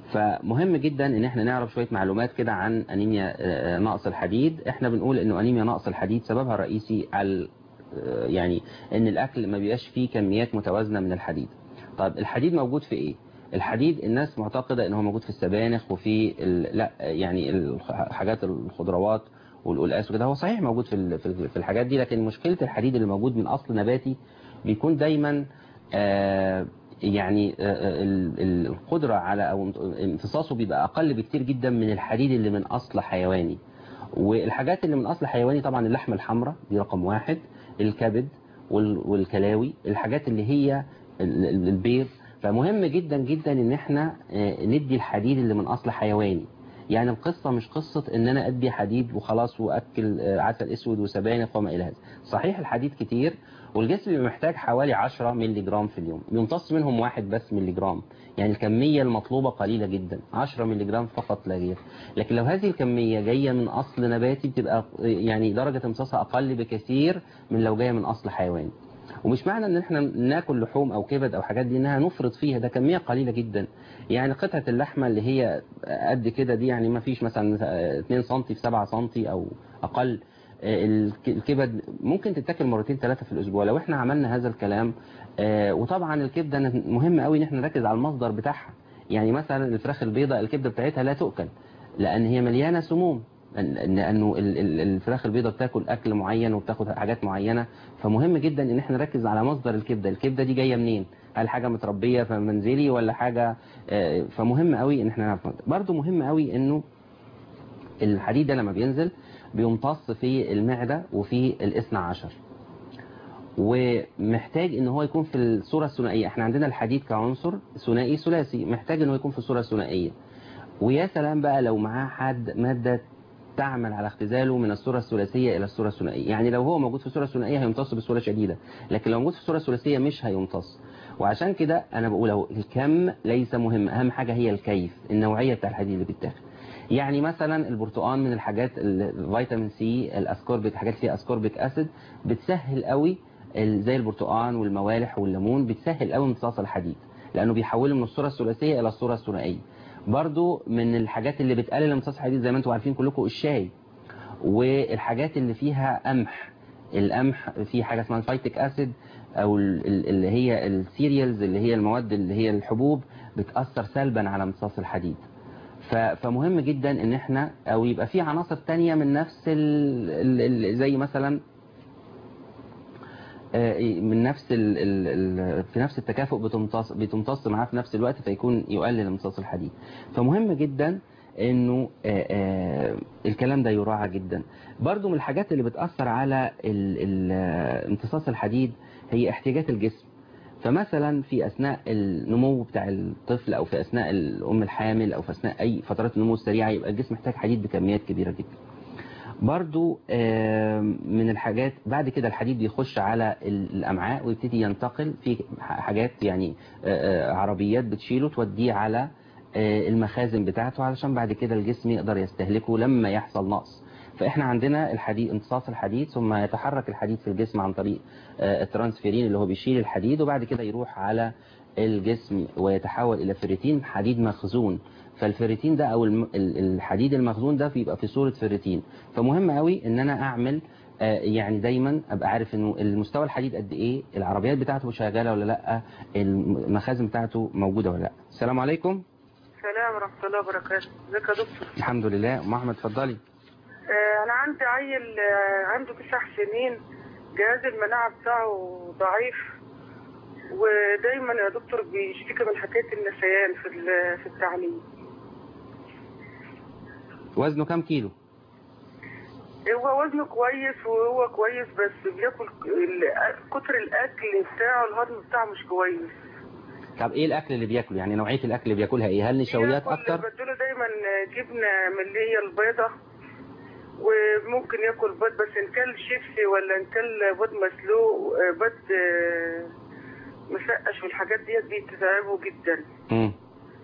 فمهم جدا ان احنا نعرف شويه معلومات كده عن انيميا آه، نقص الحديد احنا بنقول انه انيميا نقص الحديد سببها الرئيسي على آه، يعني ان الاكل ما بيبقاش فيه كميات متوازنه من الحديد طيب الحديد موجود في ايه الحديد الناس معتقده ان هو موجود في السبانخ وفي ال... لا يعني الحاجات الخضروات والقلقاس وكده هو صحيح موجود في ال- في في الحاجات دي لكن مشكله الحديد اللي موجود من اصل نباتي بيكون دايما آه، يعني آه، ال- ال- القدره على او امتصاصه بيبقى اقل بكتير جدا من الحديد اللي من اصل حيواني والحاجات اللي من اصل حيواني طبعا اللحمه الحمراء دي رقم واحد الكبد وال- والكلاوي الحاجات اللي هي ال- ال- البيض فمهم جدا جدا ان احنا آه، ندي الحديد اللي من اصل حيواني يعني القصة مش قصة ان انا ادي حديد وخلاص واكل آه، عسل اسود وسبانخ وما الى هذا صحيح الحديد كتير والجسم بيبقى محتاج حوالي 10 مللي جرام في اليوم يمتص منهم واحد بس مللي جرام يعني الكمية المطلوبة قليلة جدا 10 مللي جرام فقط لا غير لكن لو هذه الكمية جاية من اصل نباتي بتبقى آه، يعني درجة امتصاصها اقل بكثير من لو جاية من اصل حيواني ومش معنى ان احنا ناكل لحوم او كبد او حاجات دي انها نفرط فيها ده كميه قليله جدا يعني قطعه اللحمه اللي هي قد كده دي يعني ما فيش مثلا 2 سم في 7 سم او اقل آه، الك- الكبد ممكن تتاكل مرتين ثلاثه في الاسبوع لو احنا عملنا هذا الكلام آه، وطبعا الكبده مهم قوي ان احنا نركز على المصدر بتاعها يعني مثلا الفراخ البيضاء الكبده بتاعتها لا تؤكل لان هي مليانه سموم لأن- لانه ال- ال- الفراخ البيضاء بتاكل اكل معين وبتاخد حاجات معينه فمهم جدا ان احنا نركز على مصدر الكبده الكبده دي جايه منين هل حاجه متربيه في منزلي ولا حاجه آه، فمهم قوي ان احنا نعرف برضو مهم قوي انه الحديد ده لما بينزل بيمتص في المعده وفي الاثنى عشر ومحتاج ان هو يكون في الصوره الثنائيه احنا عندنا الحديد كعنصر ثنائي ثلاثي محتاج ان هو يكون في الصوره الثنائيه ويا سلام بقى لو معاه حد ماده تعمل على اختزاله من الصورة الثلاثية إلى الصورة الثنائية يعني لو هو موجود في الصورة الثنائية هيمتص بصورة شديدة لكن لو موجود في الصورة الثلاثية مش هيمتص وعشان كده أنا بقول اهو الكم ليس مهم أهم حاجة هي الكيف النوعية بتاع الحديد اللي بيتاخد يعني مثلا البرتقال من الحاجات الفيتامين سي الاسكوربيك حاجات فيها اسكوربيك اسيد بتسهل قوي ال- زي البرتقال والموالح والليمون بتسهل قوي امتصاص الحديد لانه بيحوله من الصوره الثلاثيه الى الصوره الثنائيه برضو من الحاجات اللي بتقلل امتصاص الحديد زي ما انتم عارفين كلكم الشاي والحاجات اللي فيها قمح القمح في حاجه اسمها الفايتيك اسيد او ال- ال- اللي هي السيريالز اللي هي المواد اللي هي الحبوب بتاثر سلبا على امتصاص الحديد ف- فمهم جدا ان احنا او يبقى في عناصر تانية من نفس ال ال ال زي مثلا آه، من نفس ال ال ال في نفس التكافؤ بتمتص بتمتص معاه في نفس الوقت فيكون يقلل امتصاص الحديد فمهم جدا انه آه، آه، الكلام ده يراعى جدا برضو من الحاجات اللي بتأثر على ال- ال- آه، امتصاص الحديد هي احتياجات الجسم فمثلا في اثناء النمو بتاع الطفل او في اثناء الام الحامل او في اثناء اي فترات النمو السريعه يبقى الجسم محتاج حديد بكميات كبيره جدا برضو آم، من الحاجات بعد كده الحديد بيخش على ال- الامعاء ويبتدي ينتقل في ح- حاجات يعني آه، آه، عربيات بتشيله توديه على آه، المخازن بتاعته علشان بعد كده الجسم يقدر يستهلكه لما يحصل نقص فاحنا عندنا الحديد امتصاص الحديد ثم يتحرك الحديد في الجسم عن طريق آه، الترانسفيرين اللي هو بيشيل الحديد وبعد كده يروح على الجسم ويتحول الى فيريتين حديد مخزون فالفيريتين ده او الم- ال- الحديد المخزون ده بيبقى في صورة فيريتين فمهم قوي ان انا اعمل آه، يعني دايما ابقى عارف انه المستوى الحديد قد ايه العربيات بتاعته شغاله ولا لا المخازن بتاعته موجوده ولا لا السلام عليكم السلام ورحمة الله وبركاته ازيك يا دكتور الحمد لله ام احمد اتفضلي آه، أنا عندي عيل آه، عنده تسع سنين جهاز المناعة بتاعه ضعيف ودايما يا دكتور بيشتكي من حكاية النسيان في ال- في التعليم وزنه كام كيلو هو وزنه كويس وهو كويس بس بياكل ال- كتر الأكل بتاعه الهضم بتاعه مش كويس طب ايه الاكل اللي بياكله يعني نوعيه الاكل اللي بياكلها ايه هل نشويات بياكل- اكتر بديله دايما جبنة من اللي هي البيضة وممكن ياكل بيض بس ان كان شيبسي ولا ان كان بيض مسلوق آه، بيض آه، مسقش والحاجات ديت بتتعبه جدا مم.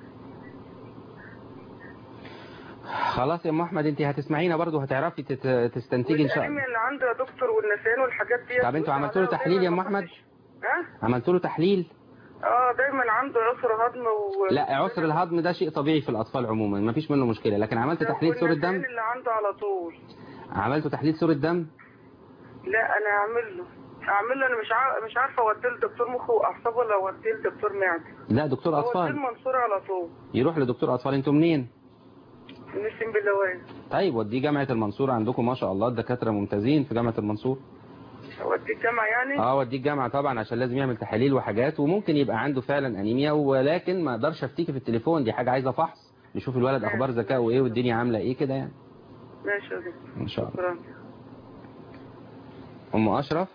خلاص يا ام احمد انت هتسمعينا برضو هتعرفي تت- تستنتجي ان شاء الله والانيميا اللي عنده يا دكتور والنسيان والحاجات ديت طب انتوا عملتوا له تحليل يا ام احمد ها عملتوا له تحليل اه دايما عنده عسر هضم و لا عسر الهضم ده شيء طبيعي في الاطفال عموما ما فيش منه مشكله لكن عملت تحليل صوره والنسيان دم اللي عنده على طول عملتوا تحليل صوره دم لا انا اعمل له اعمل له انا مش عارف مش عارفه اوديه لدكتور مخ واعصاب ولا اوديه لدكتور معده لا دكتور اوديه اطفال المنصوره على طول يروح لدكتور اطفال انتوا منين نسيم باللوان طيب وديه جامعه المنصوره عندكم ما شاء الله الدكاتره ممتازين في جامعه المنصوره اوديه الجامعه يعني اه وديه الجامعه طبعا عشان لازم يعمل تحاليل وحاجات وممكن يبقى عنده فعلا انيميا ولكن ما اقدرش افتيكي في التليفون دي حاجه عايزه فحص نشوف الولد اخبار ذكائه ايه والدنيا عامله ايه كده يعني ماشي يا دكتور ان شاء الله شكرا ام اشرف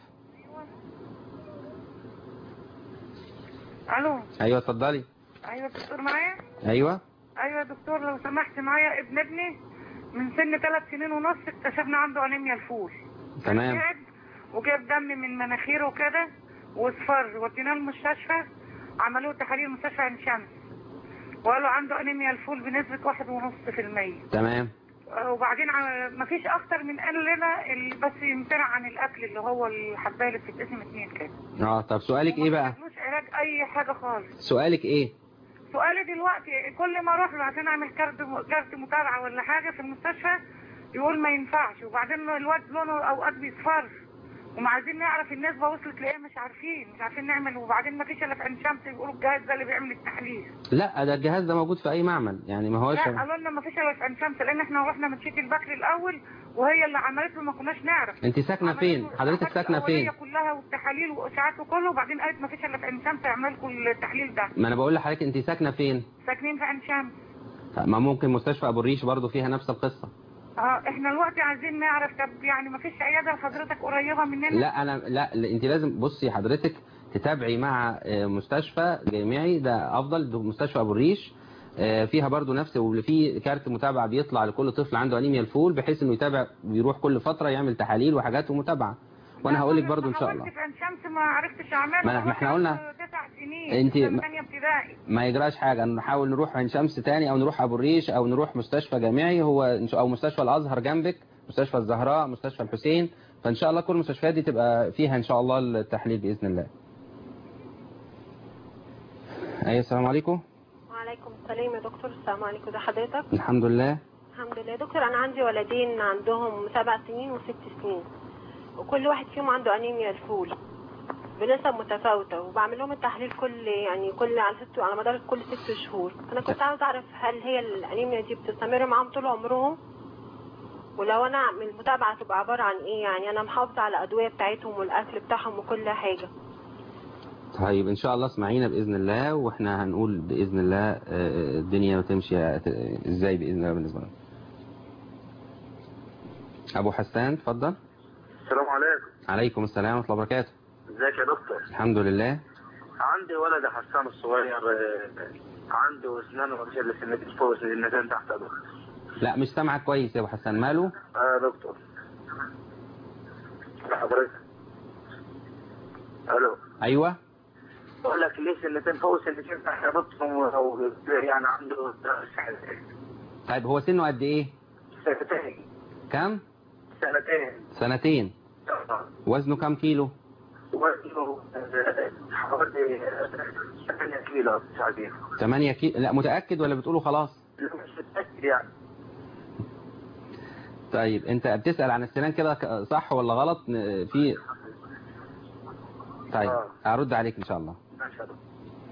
الو ايوه اتفضلي ايوه دكتور معايا ايوه ايوه يا دكتور لو سمحت معايا ابن ابني من سن ثلاث سنين ونص اكتشفنا عنده انيميا الفول تمام تعب وجاب دم من مناخيره وكده واصفر وديناه المستشفى عملوه تحاليل مستشفى عين شمس وقالوا عنده انيميا الفول بنسبة واحد ونص في المية تمام وبعدين ع- مفيش اكتر من قال لنا ال- بس يمتنع عن الاكل اللي هو الحبايه اللي بتتقسم اتنين كده اه طب سؤالك ايه بقى ملوش علاج اي حاجه خالص سؤالك ايه سؤالي دلوقتي كل ما اروح له عشان اعمل كارت كارت متابعه ولا حاجه في المستشفى يقول ما ينفعش وبعدين الواد لونه اوقات بيصفر وما عايزين نعرف النسبه وصلت لايه مش عارفين مش عارفين نعمل وبعدين ما فيش الا في عين شمس يقولوا الجهاز ده اللي بيعمل التحليل لا ده الجهاز ده موجود في اي معمل يعني ما هوش لا قالوا لنا ما فيش الا في عين شمس لان احنا رحنا من شيت البكري الاول وهي اللي عملت له ما كناش نعرف انت ساكنه فين حضرتك ساكنه الأولية فين كلها والتحاليل واشعاعات وكله وبعدين قالت ما فيش الا في عين شمس يعمل لكم التحليل ده ما انا بقول لحضرتك انت ساكنه فين ساكنين في عين شمس ما ممكن مستشفى ابو الريش برضه فيها نفس القصه اه احنا دلوقتي عايزين نعرف طب يعني ما فيش عياده لحضرتك قريبه مننا لا انا لا, لا انت لازم بصي حضرتك تتابعي مع آه، مستشفى جامعي ده افضل ده مستشفى ابو الريش آه، فيها برضو نفس واللي فيه كارت متابعه بيطلع لكل طفل عنده انيميا الفول بحيث انه يتابع بيروح كل فتره يعمل تحاليل وحاجات ومتابعه وانا هقول لك برضو ان شاء الله حاولت في عين شمس ما عرفتش اعملها ما ما احنا قلنا تسع سنين انت في ما- ثانيه ابتدائي ما يجراش حاجه نحاول نروح عين شمس تاني او نروح ابو الريش او نروح مستشفى جامعي هو إن شاء- او مستشفى الازهر جنبك مستشفى الزهراء مستشفى الحسين فان شاء الله كل المستشفيات دي تبقى فيها ان شاء الله التحليل باذن الله ايوه السلام عليكم وعليكم السلام يا دكتور السلام عليكم ده حضرتك الحمد لله الحمد لله يا دكتور انا عندي ولدين عندهم سبع سنين وست سنين وكل واحد فيهم عنده انيميا الفول بنسب متفاوتة وبعمل لهم التحليل كل يعني كل على ست على مدار كل ست شهور انا كنت عاوز اعرف هل هي الانيميا دي بتستمر معاهم طول عمرهم ولو انا اعمل المتابعة تبقى عبارة عن ايه يعني انا محافظة على الادوية بتاعتهم والاكل بتاعهم وكل حاجة طيب ان شاء الله اسمعينا باذن الله واحنا هنقول باذن الله آه، الدنيا تمشي ازاي باذن الله بالنسبه لنا ابو حسان اتفضل السلام عليكم عليكم السلام ورحمه الله وبركاته ازيك يا دكتور الحمد لله عندي ولد حسان الصغير آه، عنده اسنان وغسيل سنتين فوق سنتين تحت يا دكتور لا مش سامعك كويس يا ابو حسان ماله اه يا دكتور حضرتك الو ايوه بقول لك ليه سنتين فوق سنتين تحت يا دكتور او يعني عنده طيب هو سنه قد ايه سنتين كم سنتين سنتين وزنه كام كيلو وزنه آه، حوالي 8 كيلو 9 كيلو 8 كيلو لا متأكد ولا بتقوله خلاص لا، مش متأكد يعني طيب انت بتسأل عن السنان كده ك- صح ولا غلط ن- في طيب هرد عليك ان شاء الله ما شاء الله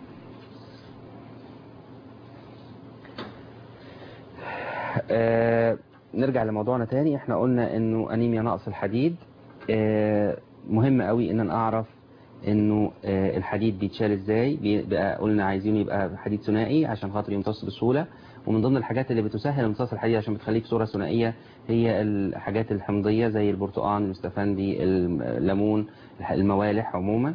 آه نرجع لموضوعنا تاني احنا قلنا انه انيميا نقص الحديد آه مهم قوي ان انا اعرف انه آه الحديد بيتشال ازاي بيبقى قلنا عايزين يبقى حديد ثنائي عشان خاطر يمتص بسهوله ومن ضمن الحاجات اللي بتسهل امتصاص الحديد عشان بتخليه بصوره ثنائيه هي الحاجات الحمضيه زي البرتقال المستفندي الليمون الموالح عموما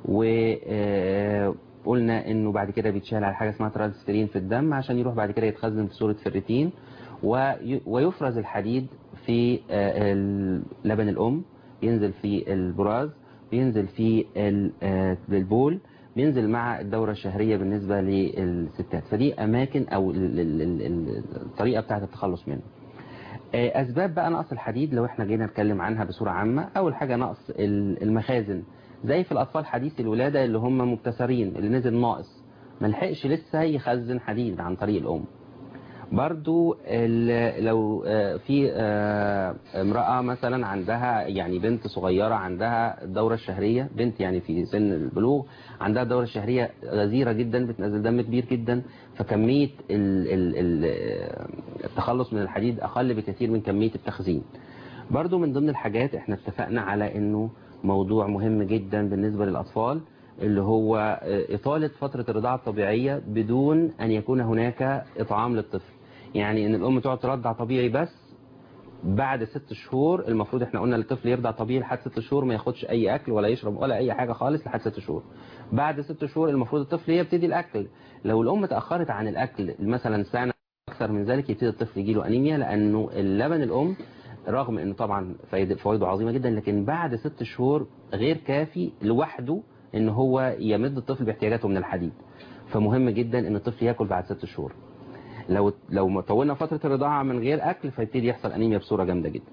وقلنا انه بعد كده بيتشال على حاجه اسمها ترانسفيرين في الدم عشان يروح بعد كده يتخزن في صوره فيريتين وي- ويفرز الحديد في آه، ال- لبن الأم بينزل في البراز بينزل في ال- آه، البول بينزل مع الدورة الشهرية بالنسبة للستات فدي أماكن أو ال- ال- ال- ال- الطريقة بتاعت التخلص منه آه، أسباب بقى نقص الحديد لو احنا جينا نتكلم عنها بصورة عامة أول حاجة نقص ال- المخازن زي في الأطفال حديث الولادة اللي هم مبتسرين اللي نزل ناقص ملحقش لسه يخزن حديد عن طريق الأم برضو ال- لو آه، في آه، امرأة مثلا عندها يعني بنت صغيرة عندها الدورة الشهرية بنت يعني في سن البلوغ عندها الدورة الشهرية غزيرة جدا بتنزل دم كبير جدا فكمية ال- ال- ال- التخلص من الحديد أقل بكثير من كمية التخزين برضو من ضمن الحاجات احنا اتفقنا على انه موضوع مهم جدا بالنسبة للأطفال اللي هو آه، إطالة فترة الرضاعة الطبيعية بدون أن يكون هناك إطعام للطفل يعني ان الام تقعد ترضع طبيعي بس بعد ست شهور المفروض احنا قلنا الطفل يرضع طبيعي لحد ست شهور ما ياخدش اي اكل ولا يشرب ولا اي حاجه خالص لحد ست شهور بعد ست شهور المفروض الطفل يبتدي الاكل لو الام تاخرت عن الاكل مثلا سنه اكثر من ذلك يبتدي الطفل يجيله انيميا لانه اللبن الام رغم انه طبعا فايد- فوائده عظيمه جدا لكن بعد ست شهور غير كافي لوحده ان هو يمد الطفل باحتياجاته من الحديد فمهم جدا ان الطفل ياكل بعد ست شهور لو لو طولنا فترة الرضاعة من غير أكل فيبتدي يحصل أنيميا بصورة جامدة جدا.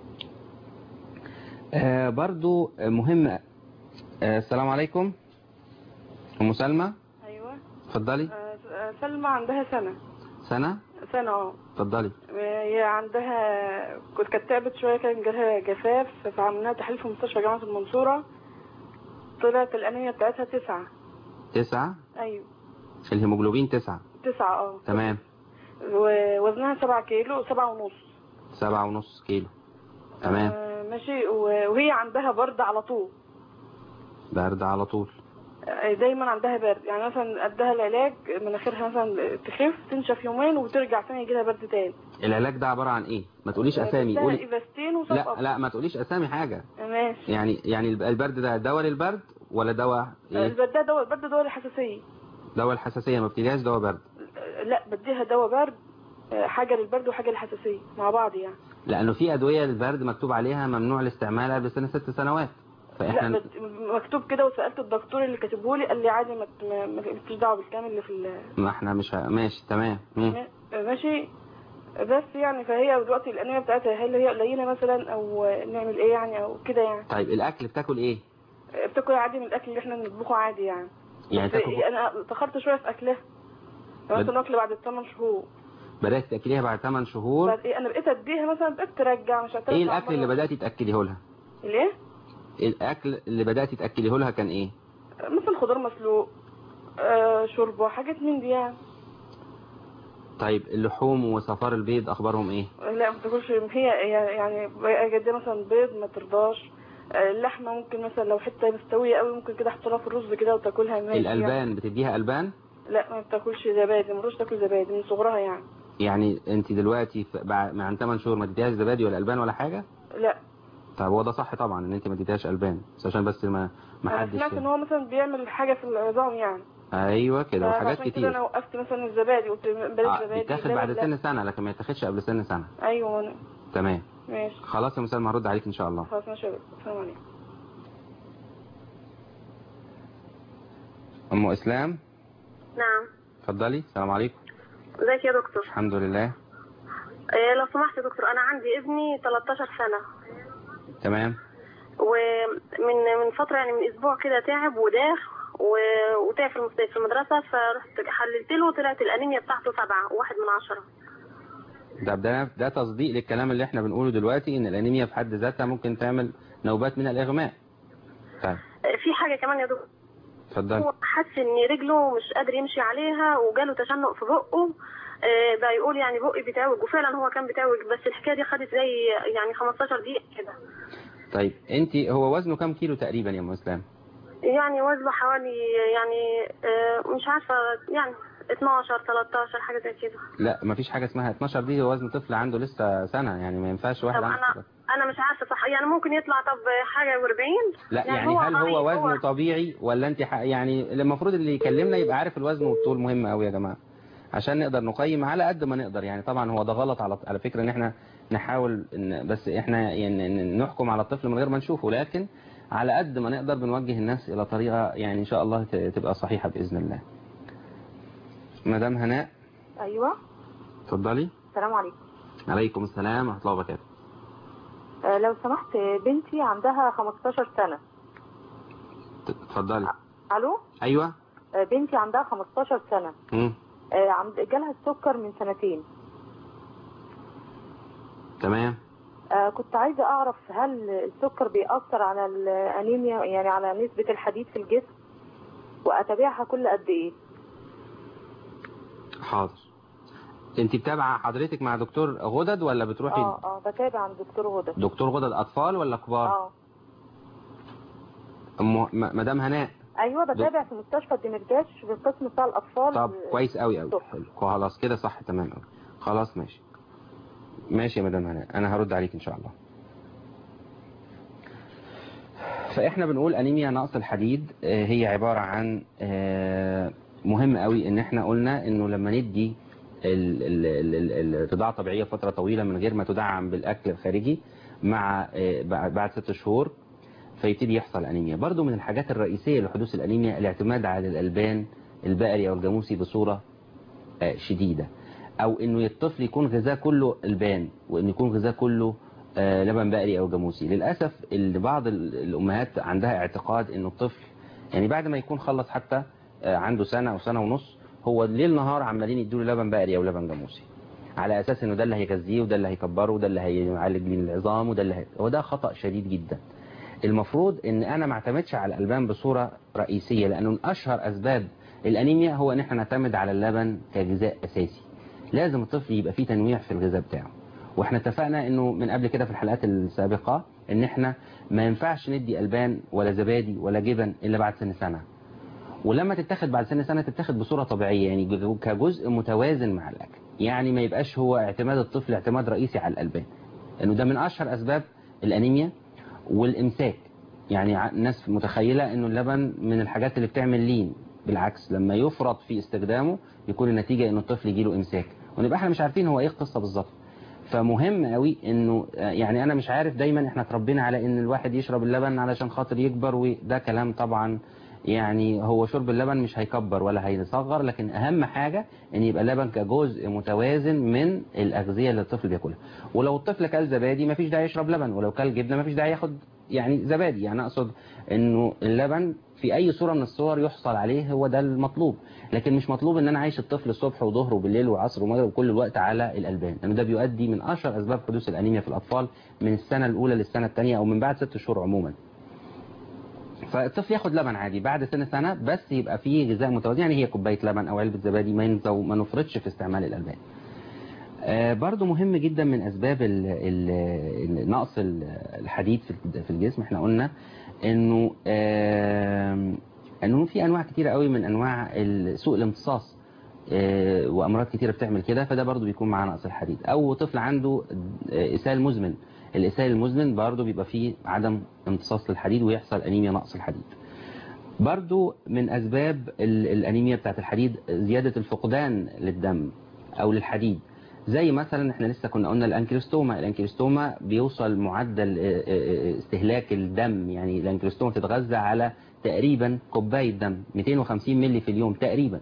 آه برضو مهم آه السلام عليكم أم سلمى ايوه اتفضلي آه، آه، سلمى عندها سنه سنة سنه اه اتفضلي هي عندها كنت كانت تعبت شويه كان جالها جفاف فعملناها تحليل في مستشفى جامعه المنصوره طلعت الانيميا بتاعتها تسعة تسعة ايوه الهيموجلوبين تسعة تسعة اه تمام ووزنها سبعة كيلو سبعة ونص سبعة ونص كيلو تمام آه، ماشي و- وهي عندها برد على طول برد على طول آه، دايما عندها برد يعني مثلا ادها العلاج مناخيرها مثلا تخف تنشف يومين وترجع تاني يجيلها برد تاني العلاج ده عبارة عن إيه؟ ما تقوليش أسامي بدها قولي ايفاستين لا وصف لا ما تقوليش أسامي حاجة ماشي يعني يعني البرد ده دواء للبرد ولا دواء إيه؟ البرد ده دواء البرد دواء الحساسية دواء الحساسية ما بتديهاش دواء برد آه، لا بديها دواء برد آه، حاجة للبرد وحاجة للحساسية مع بعض يعني لانه في ادويه للبرد مكتوب عليها ممنوع الاستعمال قبل سن ست سنوات لا فاحنا بد- مكتوب كده وسألت الدكتور اللي كاتبه لي قال لي عادي ما ت- ما- ما مالكيش دعوة بالكلام اللي في ال- ما احنا مش ه... ماشي تمام مم. ماشي بس يعني فهي دلوقتي الأنيميا بتاعتها هل هي قليلة مثلا أو نعمل إيه يعني أو كده يعني طيب الاكل بتاكل ايه بتاكل عادي من الأكل اللي إحنا بنطبخه عادي يعني يعني بس تاكل أنا اتأخرت شوية في أكلها بد- مثلا أكل بعد الثمان شهور بدات تاكليها بعد 8 شهور بعد إيه أنا بقيت أديها مثلا بقيت ترجع مش هترجع ايه الاكل اللي بداتي تاكليه لها الإيه؟ الاكل اللي بداتي تاكليه لها كان ايه مثلا خضار مسلوق آه شوربة حاجات من دي يعني طيب اللحوم وصفار البيض اخبارهم ايه لا ما بتاكلش هي هي يعني اجدي مثلا بيض ما ترضاش آه، اللحمه ممكن مثلا لو حته مستويه قوي ممكن كده احط لها في الرز كده وتاكلها ماشي يعني. الالبان بتديها البان لا ما بتاكلش زبادي ما بتقدرش تاكل زبادي من صغرها يعني يعني انت دلوقتي في- بعد عن 8 شهور ما تديهاش زبادي ولا البان ولا حاجه لا طب هو ده صح طبعا ان انت ما تديهاش البان بس عشان بس ما ما انا حدش سمعت ان هو مثلا بيعمل حاجه في العظام يعني ايوه كده وحاجات فعشان كده انا كتير وقفت مثلا الزبادي قلت بلاش آه، زبادي بيتاخد لا، بعد لا. سن سنه لكن ما يتاخدش قبل سن سنه ايوه أنا. تمام ماشي خلاص يا مسلم هرد عليك ان شاء الله خلاص ماشي يا بابا. السلام عليكم ام اسلام نعم اتفضلي السلام عليكم ازيك يا دكتور الحمد لله آه، لو سمحت يا دكتور انا عندي ابني 13 سنه تمام ومن من فتره يعني من اسبوع كده تعب وداخ و- وتعب في المست- في المدرسه فرحت حللت له طلعت الانيميا بتاعته سبعة واحد من عشرة ده ده ده تصديق للكلام اللي احنا بنقوله دلوقتي ان الانيميا في حد ذاتها ممكن تعمل نوبات من الاغماء طيب آه، في حاجه كمان يا دكتور اتفضل هو حس ان رجله مش قادر يمشي عليها وجاله تشنق في بقه آه، بقى يقول يعني بقي بيتعوج وفعلا هو كان بيتعوج بس الحكايه دي خدت زي يعني 15 دقيقه كده طيب انت هو وزنه كام كيلو تقريبا يا ام اسلام يعني وزنه حوالي يعني آه، مش عارفه يعني 12 13 حاجه زي كده لا مفيش حاجه اسمها 12 دي هو وزن طفل عنده لسه سنه يعني ما ينفعش واحد طب عنده انا انا مش عارفه صح يعني ممكن يطلع طب حاجه و40 لا يعني, هل غريب، هو وزنه طبيعي ولا انت ح... يعني المفروض اللي يكلمنا يبقى عارف الوزن والطول مهم قوي يا جماعه عشان نقدر نقيم على قد ما نقدر يعني طبعا هو ده غلط على على فكره ان احنا نحاول إن بس احنا يعني إن نحكم على الطفل من غير ما نشوفه لكن على قد ما نقدر بنوجه الناس الى طريقه يعني ان شاء الله ت- تبقى صحيحه باذن الله مدام هناء ايوه اتفضلي السلام عليكم عليكم السلام ورحمه الله وبركاته آه، لو سمحت بنتي عندها 15 سنة اتفضلي الو ايوه آه، بنتي عندها 15 سنة مم. آه، عند جالها السكر من سنتين تمام آه، كنت عايزة اعرف هل السكر بيأثر على الانيميا يعني على نسبة الحديد في الجسم واتابعها كل قد ايه حاضر انت بتابعه حضرتك مع دكتور غدد ولا بتروحي اه اه بتابع عند دكتور هدى دكتور غدد اطفال ولا كبار اه أم م- مدام هناء ايوه بتابع في مستشفى الدمرداش في القسم بتاع الاطفال طب كويس قوي قوي الصبح. حلو خلاص كده صح تمام قوي خلاص ماشي ماشي يا مدام هناء انا هرد عليك ان شاء الله فاحنا بنقول انيميا نقص الحديد آه، هي عبارة عن آه، مهم قوي ان احنا قلنا انه لما ندي ال- ال- ال- ال- الرضاعة الطبيعية فترة طويلة من غير ما تدعم بالاكل الخارجي مع آه، بعد بعد ست شهور فيبتدي يحصل انيميا برضو من الحاجات الرئيسية لحدوث الانيميا الاعتماد على الالبان البقري او الجاموسي بصورة آه، شديدة او انه الطفل يكون غذاه كله البان وانه يكون غذاه كله آه، لبن بقري او جاموسي للاسف اللي بعض ال- الامهات عندها اعتقاد انه الطفل يعني بعد ما يكون خلص حتى آه، عنده سنة او سنة ونص هو ليل نهار عمالين يدوا له لبن بقري او لبن جاموسي على اساس انه ده اللي هيغذيه وده اللي هيكبره وده اللي هيعالج ليه العظام وده اللي هي... هو ده خطأ شديد جدا المفروض ان انا ما اعتمدش على الالبان بصورة رئيسية لانه من اشهر اسباب الانيميا هو ان احنا نعتمد على اللبن كغذاء اساسي لازم الطفل يبقى فيه تنويع في الغذاء بتاعه واحنا اتفقنا انه من قبل كده في الحلقات السابقة ان احنا ما ينفعش ندي البان ولا زبادي ولا جبن الا بعد سن سنة ولما تتاخد بعد سن سنة تتاخد بصورة طبيعية يعني جو- كجزء متوازن مع الاكل يعني ما يبقاش هو اعتماد الطفل اعتماد رئيسي على الالبان لانه ده من اشهر اسباب الانيميا والامساك يعني ع- الناس متخيلة انه اللبن من الحاجات اللي بتعمل لين بالعكس لما يفرط في استخدامه يكون النتيجة انه الطفل يجيله امساك ونبقى احنا مش عارفين هو ايه القصة بالظبط فمهم قوي انه آه، يعني انا مش عارف دايما احنا اتربينا على ان الواحد يشرب اللبن علشان خاطر يكبر وده كلام طبعا يعني هو شرب اللبن مش هيكبر ولا هيصغر لكن اهم حاجة ان يبقى اللبن كجزء متوازن من الاغذية اللي الطفل بياكلها ولو الطفل كل زبادي مفيش داعي يشرب لبن ولو كل جبنة مفيش داعي ياخد يعني زبادي يعني اقصد انه اللبن في اي صورة من الصور يحصل عليه هو ده المطلوب لكن مش مطلوب ان انا عايش الطفل الصبح وظهر وبالليل وعصر ومغرب وكل الوقت على الالبان لانه ده بيؤدي من اشهر اسباب حدوث الانيميا في الاطفال من السنة الاولى للسنة الثانية او من بعد ست شهور عموما فالطفل ياخد لبن عادي بعد سن سنة بس يبقى فيه غذاء متوازن يعني هي كوباية لبن او علبة زبادي ما ينزو ما نفرطش في استعمال الالبان آه، برضو مهم جدا من اسباب ال- ال- ال- نقص ال- الحديد في- في الجسم احنا قلنا انه آم، انه في انواع كتيرة قوي من انواع ال- سوء الامتصاص آه، وامراض كتيرة بتعمل كده فده برضو بيكون معاه نقص الحديد او طفل عنده آه، اسهال مزمن الاسهال المزمن برضو بيبقى فيه عدم امتصاص للحديد ويحصل انيميا نقص الحديد برضو من أسباب ال- الأنيميا بتاعت الحديد زيادة الفقدان للدم أو للحديد زي مثلا احنا لسه كنا قلنا الانكيلوستوما الانكيلوستوما بيوصل معدل اه، اه، اه، استهلاك الدم يعني الانكيلوستوما تتغذى على تقريبا كوباية دم 250 ملي في اليوم تقريبا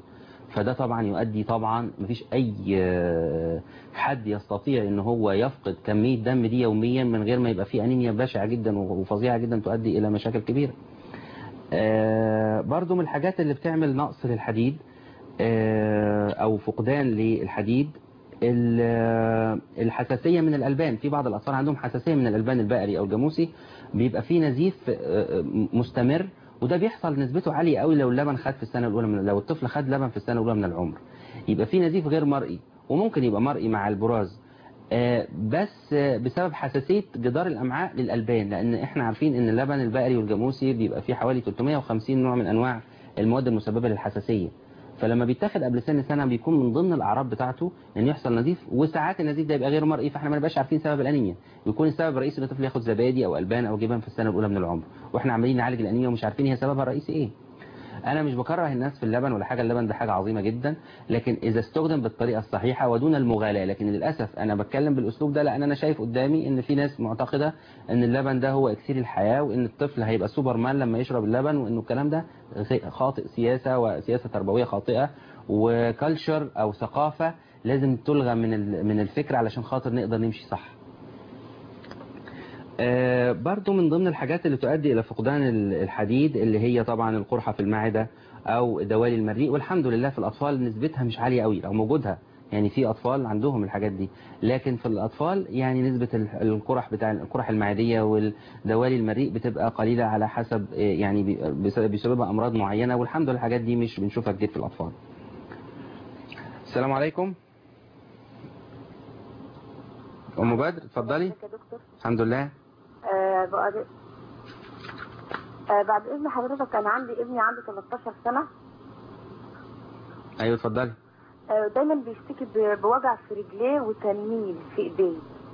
فده طبعا يؤدي طبعا مفيش اي آه، حد يستطيع ان هو يفقد كمية دم دي يوميا من غير ما يبقى فيه انيميا بشعة جدا وفظيعة جدا تؤدي الى مشاكل كبيرة آه، برضو من الحاجات اللي بتعمل نقص للحديد آه، او فقدان للحديد ال- آه، الحساسية من الألبان في بعض الأطفال عندهم حساسية من الألبان البقري أو الجاموسي بيبقى فيه نزيف آه، مستمر وده بيحصل نسبته عالية قوي لو اللبن خد في السنة الأولى من لو الطفل خد لبن في السنة الأولى من العمر يبقى فيه نزيف غير مرئي وممكن يبقى مرئي مع البراز آه، بس آه، بسبب حساسية جدار الأمعاء للألبان لأن احنا عارفين ان اللبن البقري والجاموسي بيبقى فيه حوالي 350 نوع من أنواع المواد المسببة للحساسية فلما بيتاخد قبل سن سنة بيكون من ضمن الأعراض بتاعته ان يحصل نزيف وساعات النزيف ده يبقى غير مرئي فاحنا ما نبقاش عارفين سبب الأنيميا بيكون السبب الرئيسي ان الطفل ياخد زبادي أو ألبان أو جبن في السنة الأولى من العمر واحنا عمالين نعالج الأنيميا ومش عارفين هي سببها الرئيسي ايه انا مش بكره الناس في اللبن ولا حاجه اللبن ده حاجه عظيمه جدا لكن اذا استخدم بالطريقه الصحيحه ودون المغالاه لكن للاسف انا بتكلم بالاسلوب ده لان انا شايف قدامي ان في ناس معتقده ان اللبن ده هو اكسير الحياه وان الطفل هيبقى سوبرمان لما يشرب اللبن وانه الكلام ده غي- خاطئ سياسه وسياسه تربويه خاطئه وكالتشر او ثقافه لازم تلغى من ال- من الفكر علشان خاطر نقدر نمشي صح آه، برضو من ضمن الحاجات اللي تؤدي إلى فقدان ال- الحديد اللي هي طبعا القرحة في المعدة أو دوالي المريء والحمد لله في الأطفال نسبتها مش عالية قوي رغم وجودها يعني في أطفال عندهم الحاجات دي لكن في الأطفال يعني نسبة ال- القرح بتاع القرح المعدية والدوالي المريء بتبقى قليلة على حسب آه، يعني بي- بس- بسببها أمراض معينة والحمد لله الحاجات دي مش بنشوفها كتير في الأطفال السلام عليكم أم بدر اتفضلي يا دكتور الحمد لله آه بعد آه بعد اذن حضرتك انا عندي ابني عنده 13 سنه أيوه اتفضلي آه دايما بيشتكي ب- بوجع في رجليه وتنميل في ايديه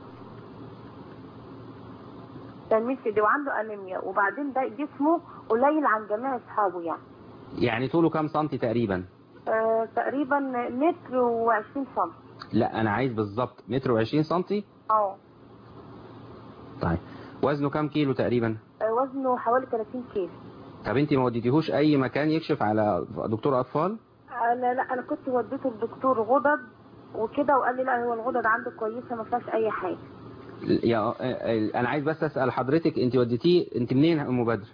تنميل في ايديه وعنده انيميا وبعدين ده جسمه قليل عن جميع اصحابه يعني يعني طوله كام سنتي تقريبا آه تقريبا متر وعشرين سم لا انا عايز بالظبط متر وعشرين سنتي اه طيب وزنه كام كيلو تقريبا آه، وزنه حوالي 30 كيلو طب انت ما وديتيهوش اي مكان يكشف على دكتور اطفال انا لا انا كنت وديته لدكتور غدد وكده وقال لي لا هو الغدد عنده كويسه ما فيهاش اي حاجه يا انا عايز بس اسال حضرتك انت وديتيه انت منين يا ام بدر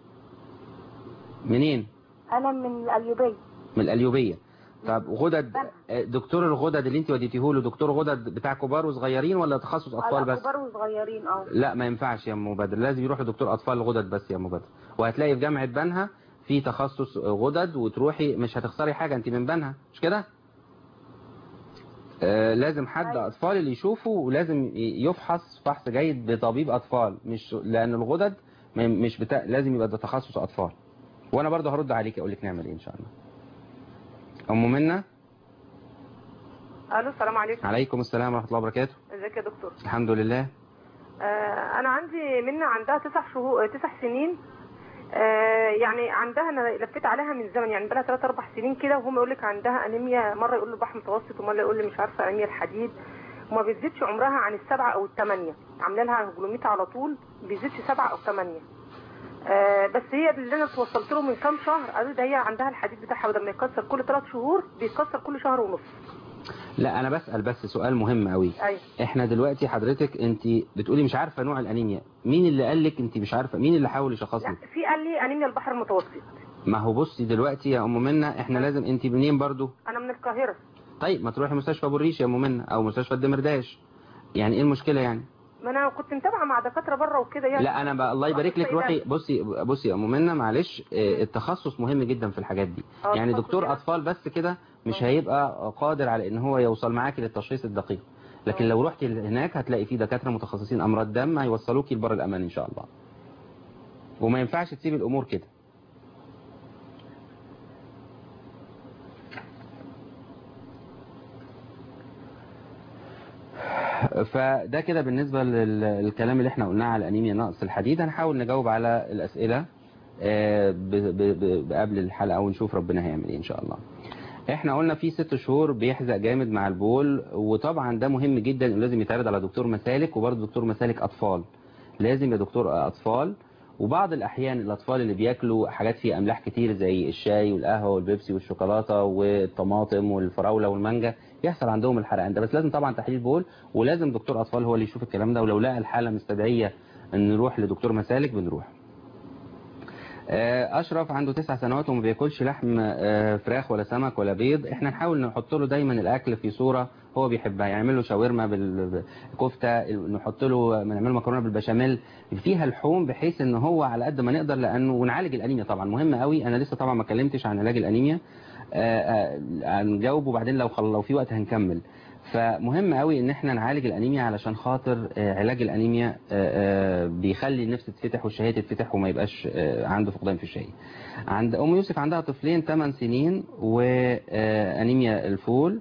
منين انا من القليوبيه من القليوبيه طب غدد دكتور الغدد اللي انت وديتيه له دكتور غدد بتاع كبار وصغيرين ولا تخصص اطفال على بس كبار وصغيرين اه لا ما ينفعش يا ام بدر لازم يروح لدكتور اطفال غدد بس يا ام بدر وهتلاقي في جامعه بنها في تخصص غدد وتروحي مش هتخسري حاجه انت من بنها مش كده آه لازم حد اطفال اللي يشوفه ولازم يفحص فحص جيد بطبيب اطفال مش لان الغدد ما- مش بتا... لازم يبقى ده تخصص اطفال وانا برضه هرد عليك اقول لك نعمل ايه ان شاء الله ام منى الو السلام عليكم عليكم السلام ورحمه الله وبركاته ازيك يا دكتور الحمد لله آه انا عندي منى عندها تسع شهور تسع سنين آه يعني عندها انا لفيت عليها من زمن يعني بقى ثلاث اربع سنين كده وهم يقول لك عندها انيميا مره يقول له بحر متوسط ومره يقول لي مش عارفه انيميا الحديد وما بتزيدش عمرها عن السبعه او الثمانيه عامله لها هجلوميت على طول بيزيدش سبعه او ثمانيه آه بس هي اللي انا توصلت له من كام شهر قالوا ده هي عندها الحديد بتاعها بدل ما يتكسر كل ثلاث شهور بيتكسر كل شهر ونص لا انا بسال بس سؤال مهم قوي ايوه احنا دلوقتي حضرتك انت بتقولي مش عارفه نوع الانيميا مين اللي قال لك انت مش عارفه مين اللي حاول يشخص لك في قال لي انيميا البحر المتوسط ما هو بصي دلوقتي يا ام منى احنا لازم انت منين برضو انا من القاهره طيب ما تروحي مستشفى ابو الريش يا ام منى او مستشفى الدمرداش يعني ايه المشكله يعني ما انا كنت متابعه مع دكاتره بره وكده يعني لا انا بقى الله يبارك لك روحي بصي بصي يا ام منى معلش اه، التخصص مهم جدا في الحاجات دي اه، يعني التخصص دكتور يعني. اطفال بس كده مش هيبقى قادر على ان هو يوصل معاكي للتشخيص الدقيق لكن لو رحتي هناك هتلاقي في دكاتره متخصصين امراض دم هيوصلوكي لبر الامان ان شاء الله وما ينفعش تسيبي الامور كده فده كده بالنسبة للكلام اللي احنا قلناه على انيميا نقص الحديد هنحاول نجاوب على الاسئلة آه، ب- ب- ب- قبل الحلقة ونشوف ربنا هيعمل ايه ان شاء الله احنا قلنا في ست شهور بيحزق جامد مع البول وطبعا ده مهم جدا انه لازم يتعرض على دكتور مسالك وبرضه دكتور مسالك اطفال لازم يا دكتور اطفال وبعض الأحيان الأطفال اللي بياكلوا حاجات فيها أملاح كتير زي الشاي والقهوة والبيبسي والشوكولاتة والطماطم والفراولة والمانجا يحصل عندهم الحرقان ده بس لازم طبعا تحليل بول ولازم دكتور أطفال هو اللي يشوف الكلام ده ولو لقى الحالة مستدعية ان نروح لدكتور مسالك بنروح آه، اشرف عنده تسع سنوات وما بياكلش لحم آه، فراخ ولا سمك ولا بيض احنا نحاول نحط له دايما الاكل في صوره هو بيحبها يعمل له شاورما بالكفته نحط له نعمل له مكرونه بالبشاميل فيها لحوم بحيث ان هو على قد ما نقدر لانه ونعالج الانيميا طبعا مهم قوي انا لسه طبعا ما اتكلمتش عن علاج الانيميا آه، آه، هنجاوب وبعدين لو خل... لو في وقت هنكمل فمهم قوي ان احنا نعالج الانيميا علشان خاطر آه، علاج الانيميا آه، آه، بيخلي النفس تتفتح والشهيه تتفتح وما يبقاش آه، عنده فقدان في الشهيه عند ام يوسف عندها طفلين 8 سنين وانيميا الفول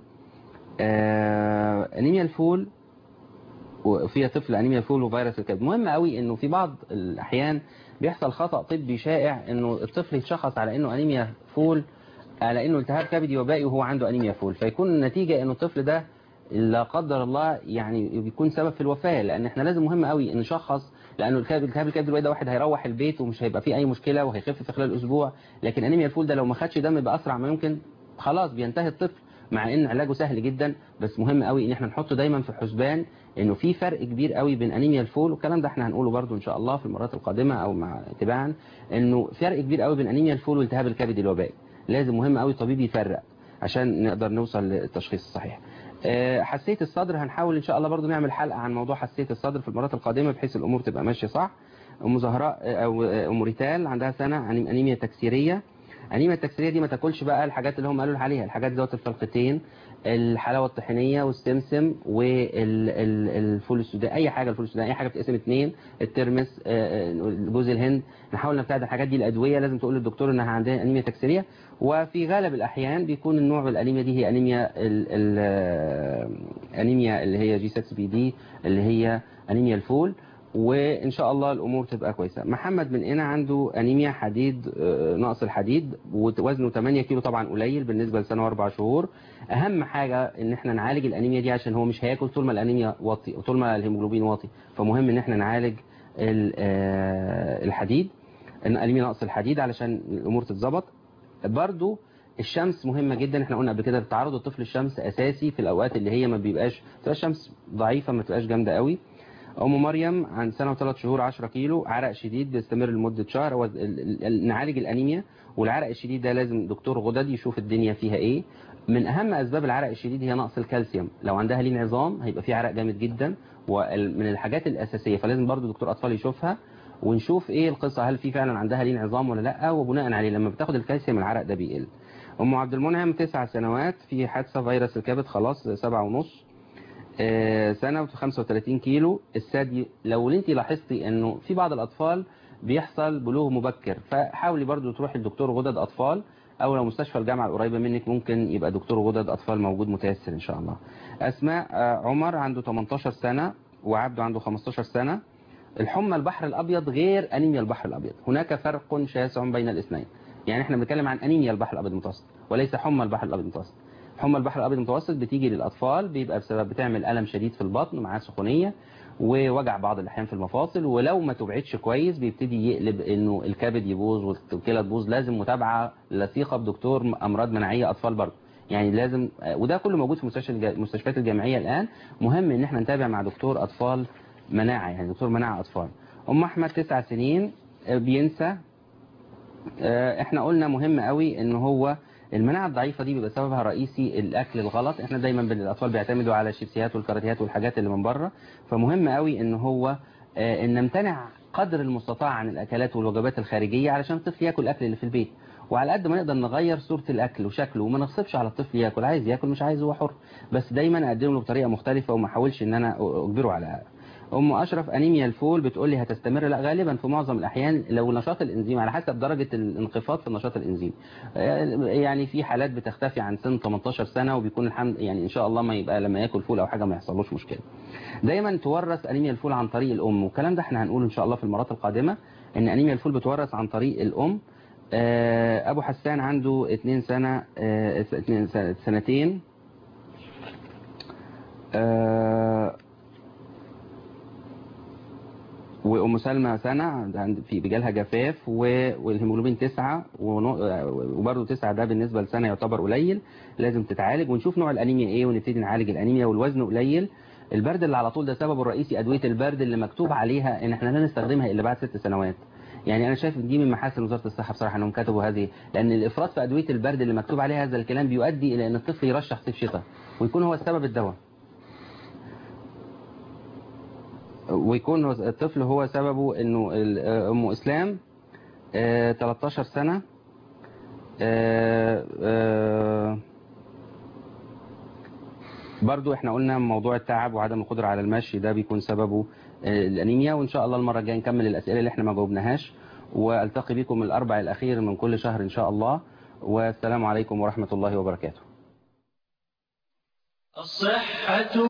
آه، انيميا الفول وفيها طفل انيميا الفول وفيروس الكبد مهم قوي انه في بعض الاحيان بيحصل خطا طبي شائع انه الطفل يتشخص على انه انيميا فول على انه التهاب كبدي وبائي وهو عنده انيميا فول فيكون النتيجه انه الطفل ده لا قدر الله يعني بيكون سبب في الوفاه لان احنا لازم مهم قوي نشخص لانه التهاب التهاب الكبد الوائي ده واحد هيروح البيت ومش هيبقى فيه اي مشكله وهيخف في خلال اسبوع لكن انيميا الفول ده لو ما خدش دم باسرع ما يمكن خلاص بينتهي الطفل مع ان علاجه سهل جدا بس مهم قوي ان احنا نحطه دايما في حسبان انه في فرق كبير قوي بين انيميا الفول والكلام ده احنا هنقوله برضو ان شاء الله في المرات القادمه او مع تباعا انه فرق كبير قوي بين انيميا الفول والتهاب الكبد الوبائي لازم مهم قوي الطبيب يفرق عشان نقدر نوصل للتشخيص الصحيح آه، حساسيه الصدر هنحاول ان شاء الله برضو نعمل حلقه عن موضوع حساسيه الصدر في المرات القادمه بحيث الامور تبقى ماشيه صح ام زهراء آه، او آه، ام ريتال عندها سنه أنيم- انيميا تكسيريه انيميا التكسيريه دي ما تاكلش بقى الحاجات اللي هم قالوا عليها الحاجات ذات الفلقتين الحلاوه الطحينيه والسمسم والفول السوداني اي حاجه الفول السوداني اي حاجه بتقسم اتنين الترمس آه، آه، جوز الهند نحاول نبتعد عن الحاجات دي الادويه لازم تقول للدكتور انها عندها انيميا تكسيريه وفي غالب الاحيان بيكون النوع من الانيميا دي هي انيميا ال ال آه، انيميا اللي هي جي 6 بي دي اللي هي انيميا الفول وان شاء الله الامور تبقى كويسه محمد من هنا عنده انيميا حديد آه، نقص الحديد ووزنه 8 كيلو طبعا قليل بالنسبه لسنه واربع شهور اهم حاجه ان احنا نعالج الانيميا دي عشان هو مش هياكل طول ما الانيميا واطي طول ما الهيموجلوبين واطي فمهم ان احنا نعالج ال- آه، الحديد ان انيميا نقص الحديد علشان الامور تتظبط برضو الشمس مهمة جدا احنا قلنا قبل كده تعرض الطفل للشمس اساسي في الاوقات اللي هي ما بيبقاش تبقى الشمس ضعيفة ما تبقاش جامدة قوي ام مريم عن سنة وثلاث شهور 10 كيلو عرق شديد بيستمر لمدة شهر وز- ال- ال- ال- نعالج الانيميا والعرق الشديد ده لازم دكتور غدد يشوف الدنيا فيها ايه من اهم اسباب العرق الشديد هي نقص الكالسيوم لو عندها لين عظام هيبقى في عرق جامد جدا ومن الحاجات الاساسية فلازم برضو دكتور اطفال يشوفها ونشوف ايه القصة هل في فعلا عندها لين عظام ولا لا وبناء عليه لما بتاخد الكالسيوم العرق ده بيقل ام عبد المنعم تسع سنوات في حادثة فيروس الكبد خلاص سبعة ونص آه، سنة و 35 كيلو الثدي لو انت لاحظتي انه في بعض الاطفال بيحصل بلوغ مبكر فحاولي برضو تروحي لدكتور غدد اطفال او لو مستشفى الجامعة القريبة منك ممكن يبقى دكتور غدد اطفال موجود متيسر ان شاء الله اسماء آه، عمر عنده 18 سنة وعبده عنده 15 سنة الحمى البحر الابيض غير انيميا البحر الابيض هناك فرق شاسع بين الاثنين يعني احنا بنتكلم عن انيميا البحر الابيض المتوسط وليس حمى البحر الابيض المتوسط حمى البحر الابيض المتوسط بتيجي للاطفال بيبقى بسبب بتعمل الم شديد في البطن معاه سخونيه ووجع بعض الاحيان في المفاصل ولو ما تبعدش كويس بيبتدي يقلب انه الكبد يبوظ والكلى تبوظ لازم متابعه لثيقه بدكتور امراض مناعيه اطفال برضه يعني لازم وده كله موجود في مستشفى الج- المستشفيات الجامعيه الان مهم ان احنا نتابع مع دكتور اطفال مناعه يعني دكتور مناعه اطفال ام احمد تسع سنين آه، بينسى آه، احنا قلنا مهم قوي ان هو المناعه الضعيفه دي بيبقى سببها الرئيسي الاكل الغلط احنا دايما بن- الاطفال بيعتمدوا على الشيبسيات والكاراتيات والحاجات اللي من بره فمهم قوي ان هو آه، ان نمتنع قدر المستطاع عن الاكلات والوجبات الخارجيه علشان الطفل ياكل الاكل اللي في البيت وعلى قد ما نقدر نغير صوره الاكل وشكله وما نغصبش على الطفل ياكل عايز ياكل مش عايز هو حر بس دايما اقدم له بطريقه مختلفه وما احاولش ان انا اجبره على ام اشرف انيميا الفول بتقول لي هتستمر لا غالبا في معظم الاحيان لو نشاط الانزيم على حسب درجه الانخفاض في نشاط الانزيم آه، يعني في حالات بتختفي عن سن 18 سنه وبيكون الحمد يعني ان شاء الله ما يبقى لما ياكل فول او حاجه ما يحصلوش مشكله دايما تورث انيميا الفول عن طريق الام والكلام ده احنا هنقوله ان شاء الله في المرات القادمه ان انيميا الفول بتورث عن طريق الام آه، ابو حسان عنده 2 سنه آه، اتنين سنة- سنتين آه، وام ام سلمى سنه عند- في بيجالها جفاف و- والهيموجلوبين تسعة ونو- وبرضه تسعة ده بالنسبه لسنه يعتبر قليل لازم تتعالج ونشوف نوع الانيميا ايه ونبتدي نعالج الانيميا والوزن قليل البرد اللي على طول ده سببه الرئيسي ادويه البرد اللي مكتوب عليها ان احنا لا نستخدمها الا بعد ست سنوات يعني انا شايف إن دي من محاسن وزاره الصحه بصراحه انهم كتبوا هذه لان الافراط في ادويه البرد اللي مكتوب عليها هذا الكلام بيؤدي الى ان الطفل يرشح صيف شتاء ويكون هو السبب الدواء ويكون هو- الطفل هو سببه انه ال- آه، ام اسلام آه، 13 سنه آه، آه، برضو احنا قلنا موضوع التعب وعدم القدرة على المشي ده بيكون سببه آه، الأنيميا وإن شاء الله المرة الجاية نكمل الأسئلة اللي احنا ما جاوبناهاش والتقي بكم الأربع الأخير من كل شهر إن شاء الله والسلام عليكم ورحمة الله وبركاته الصحة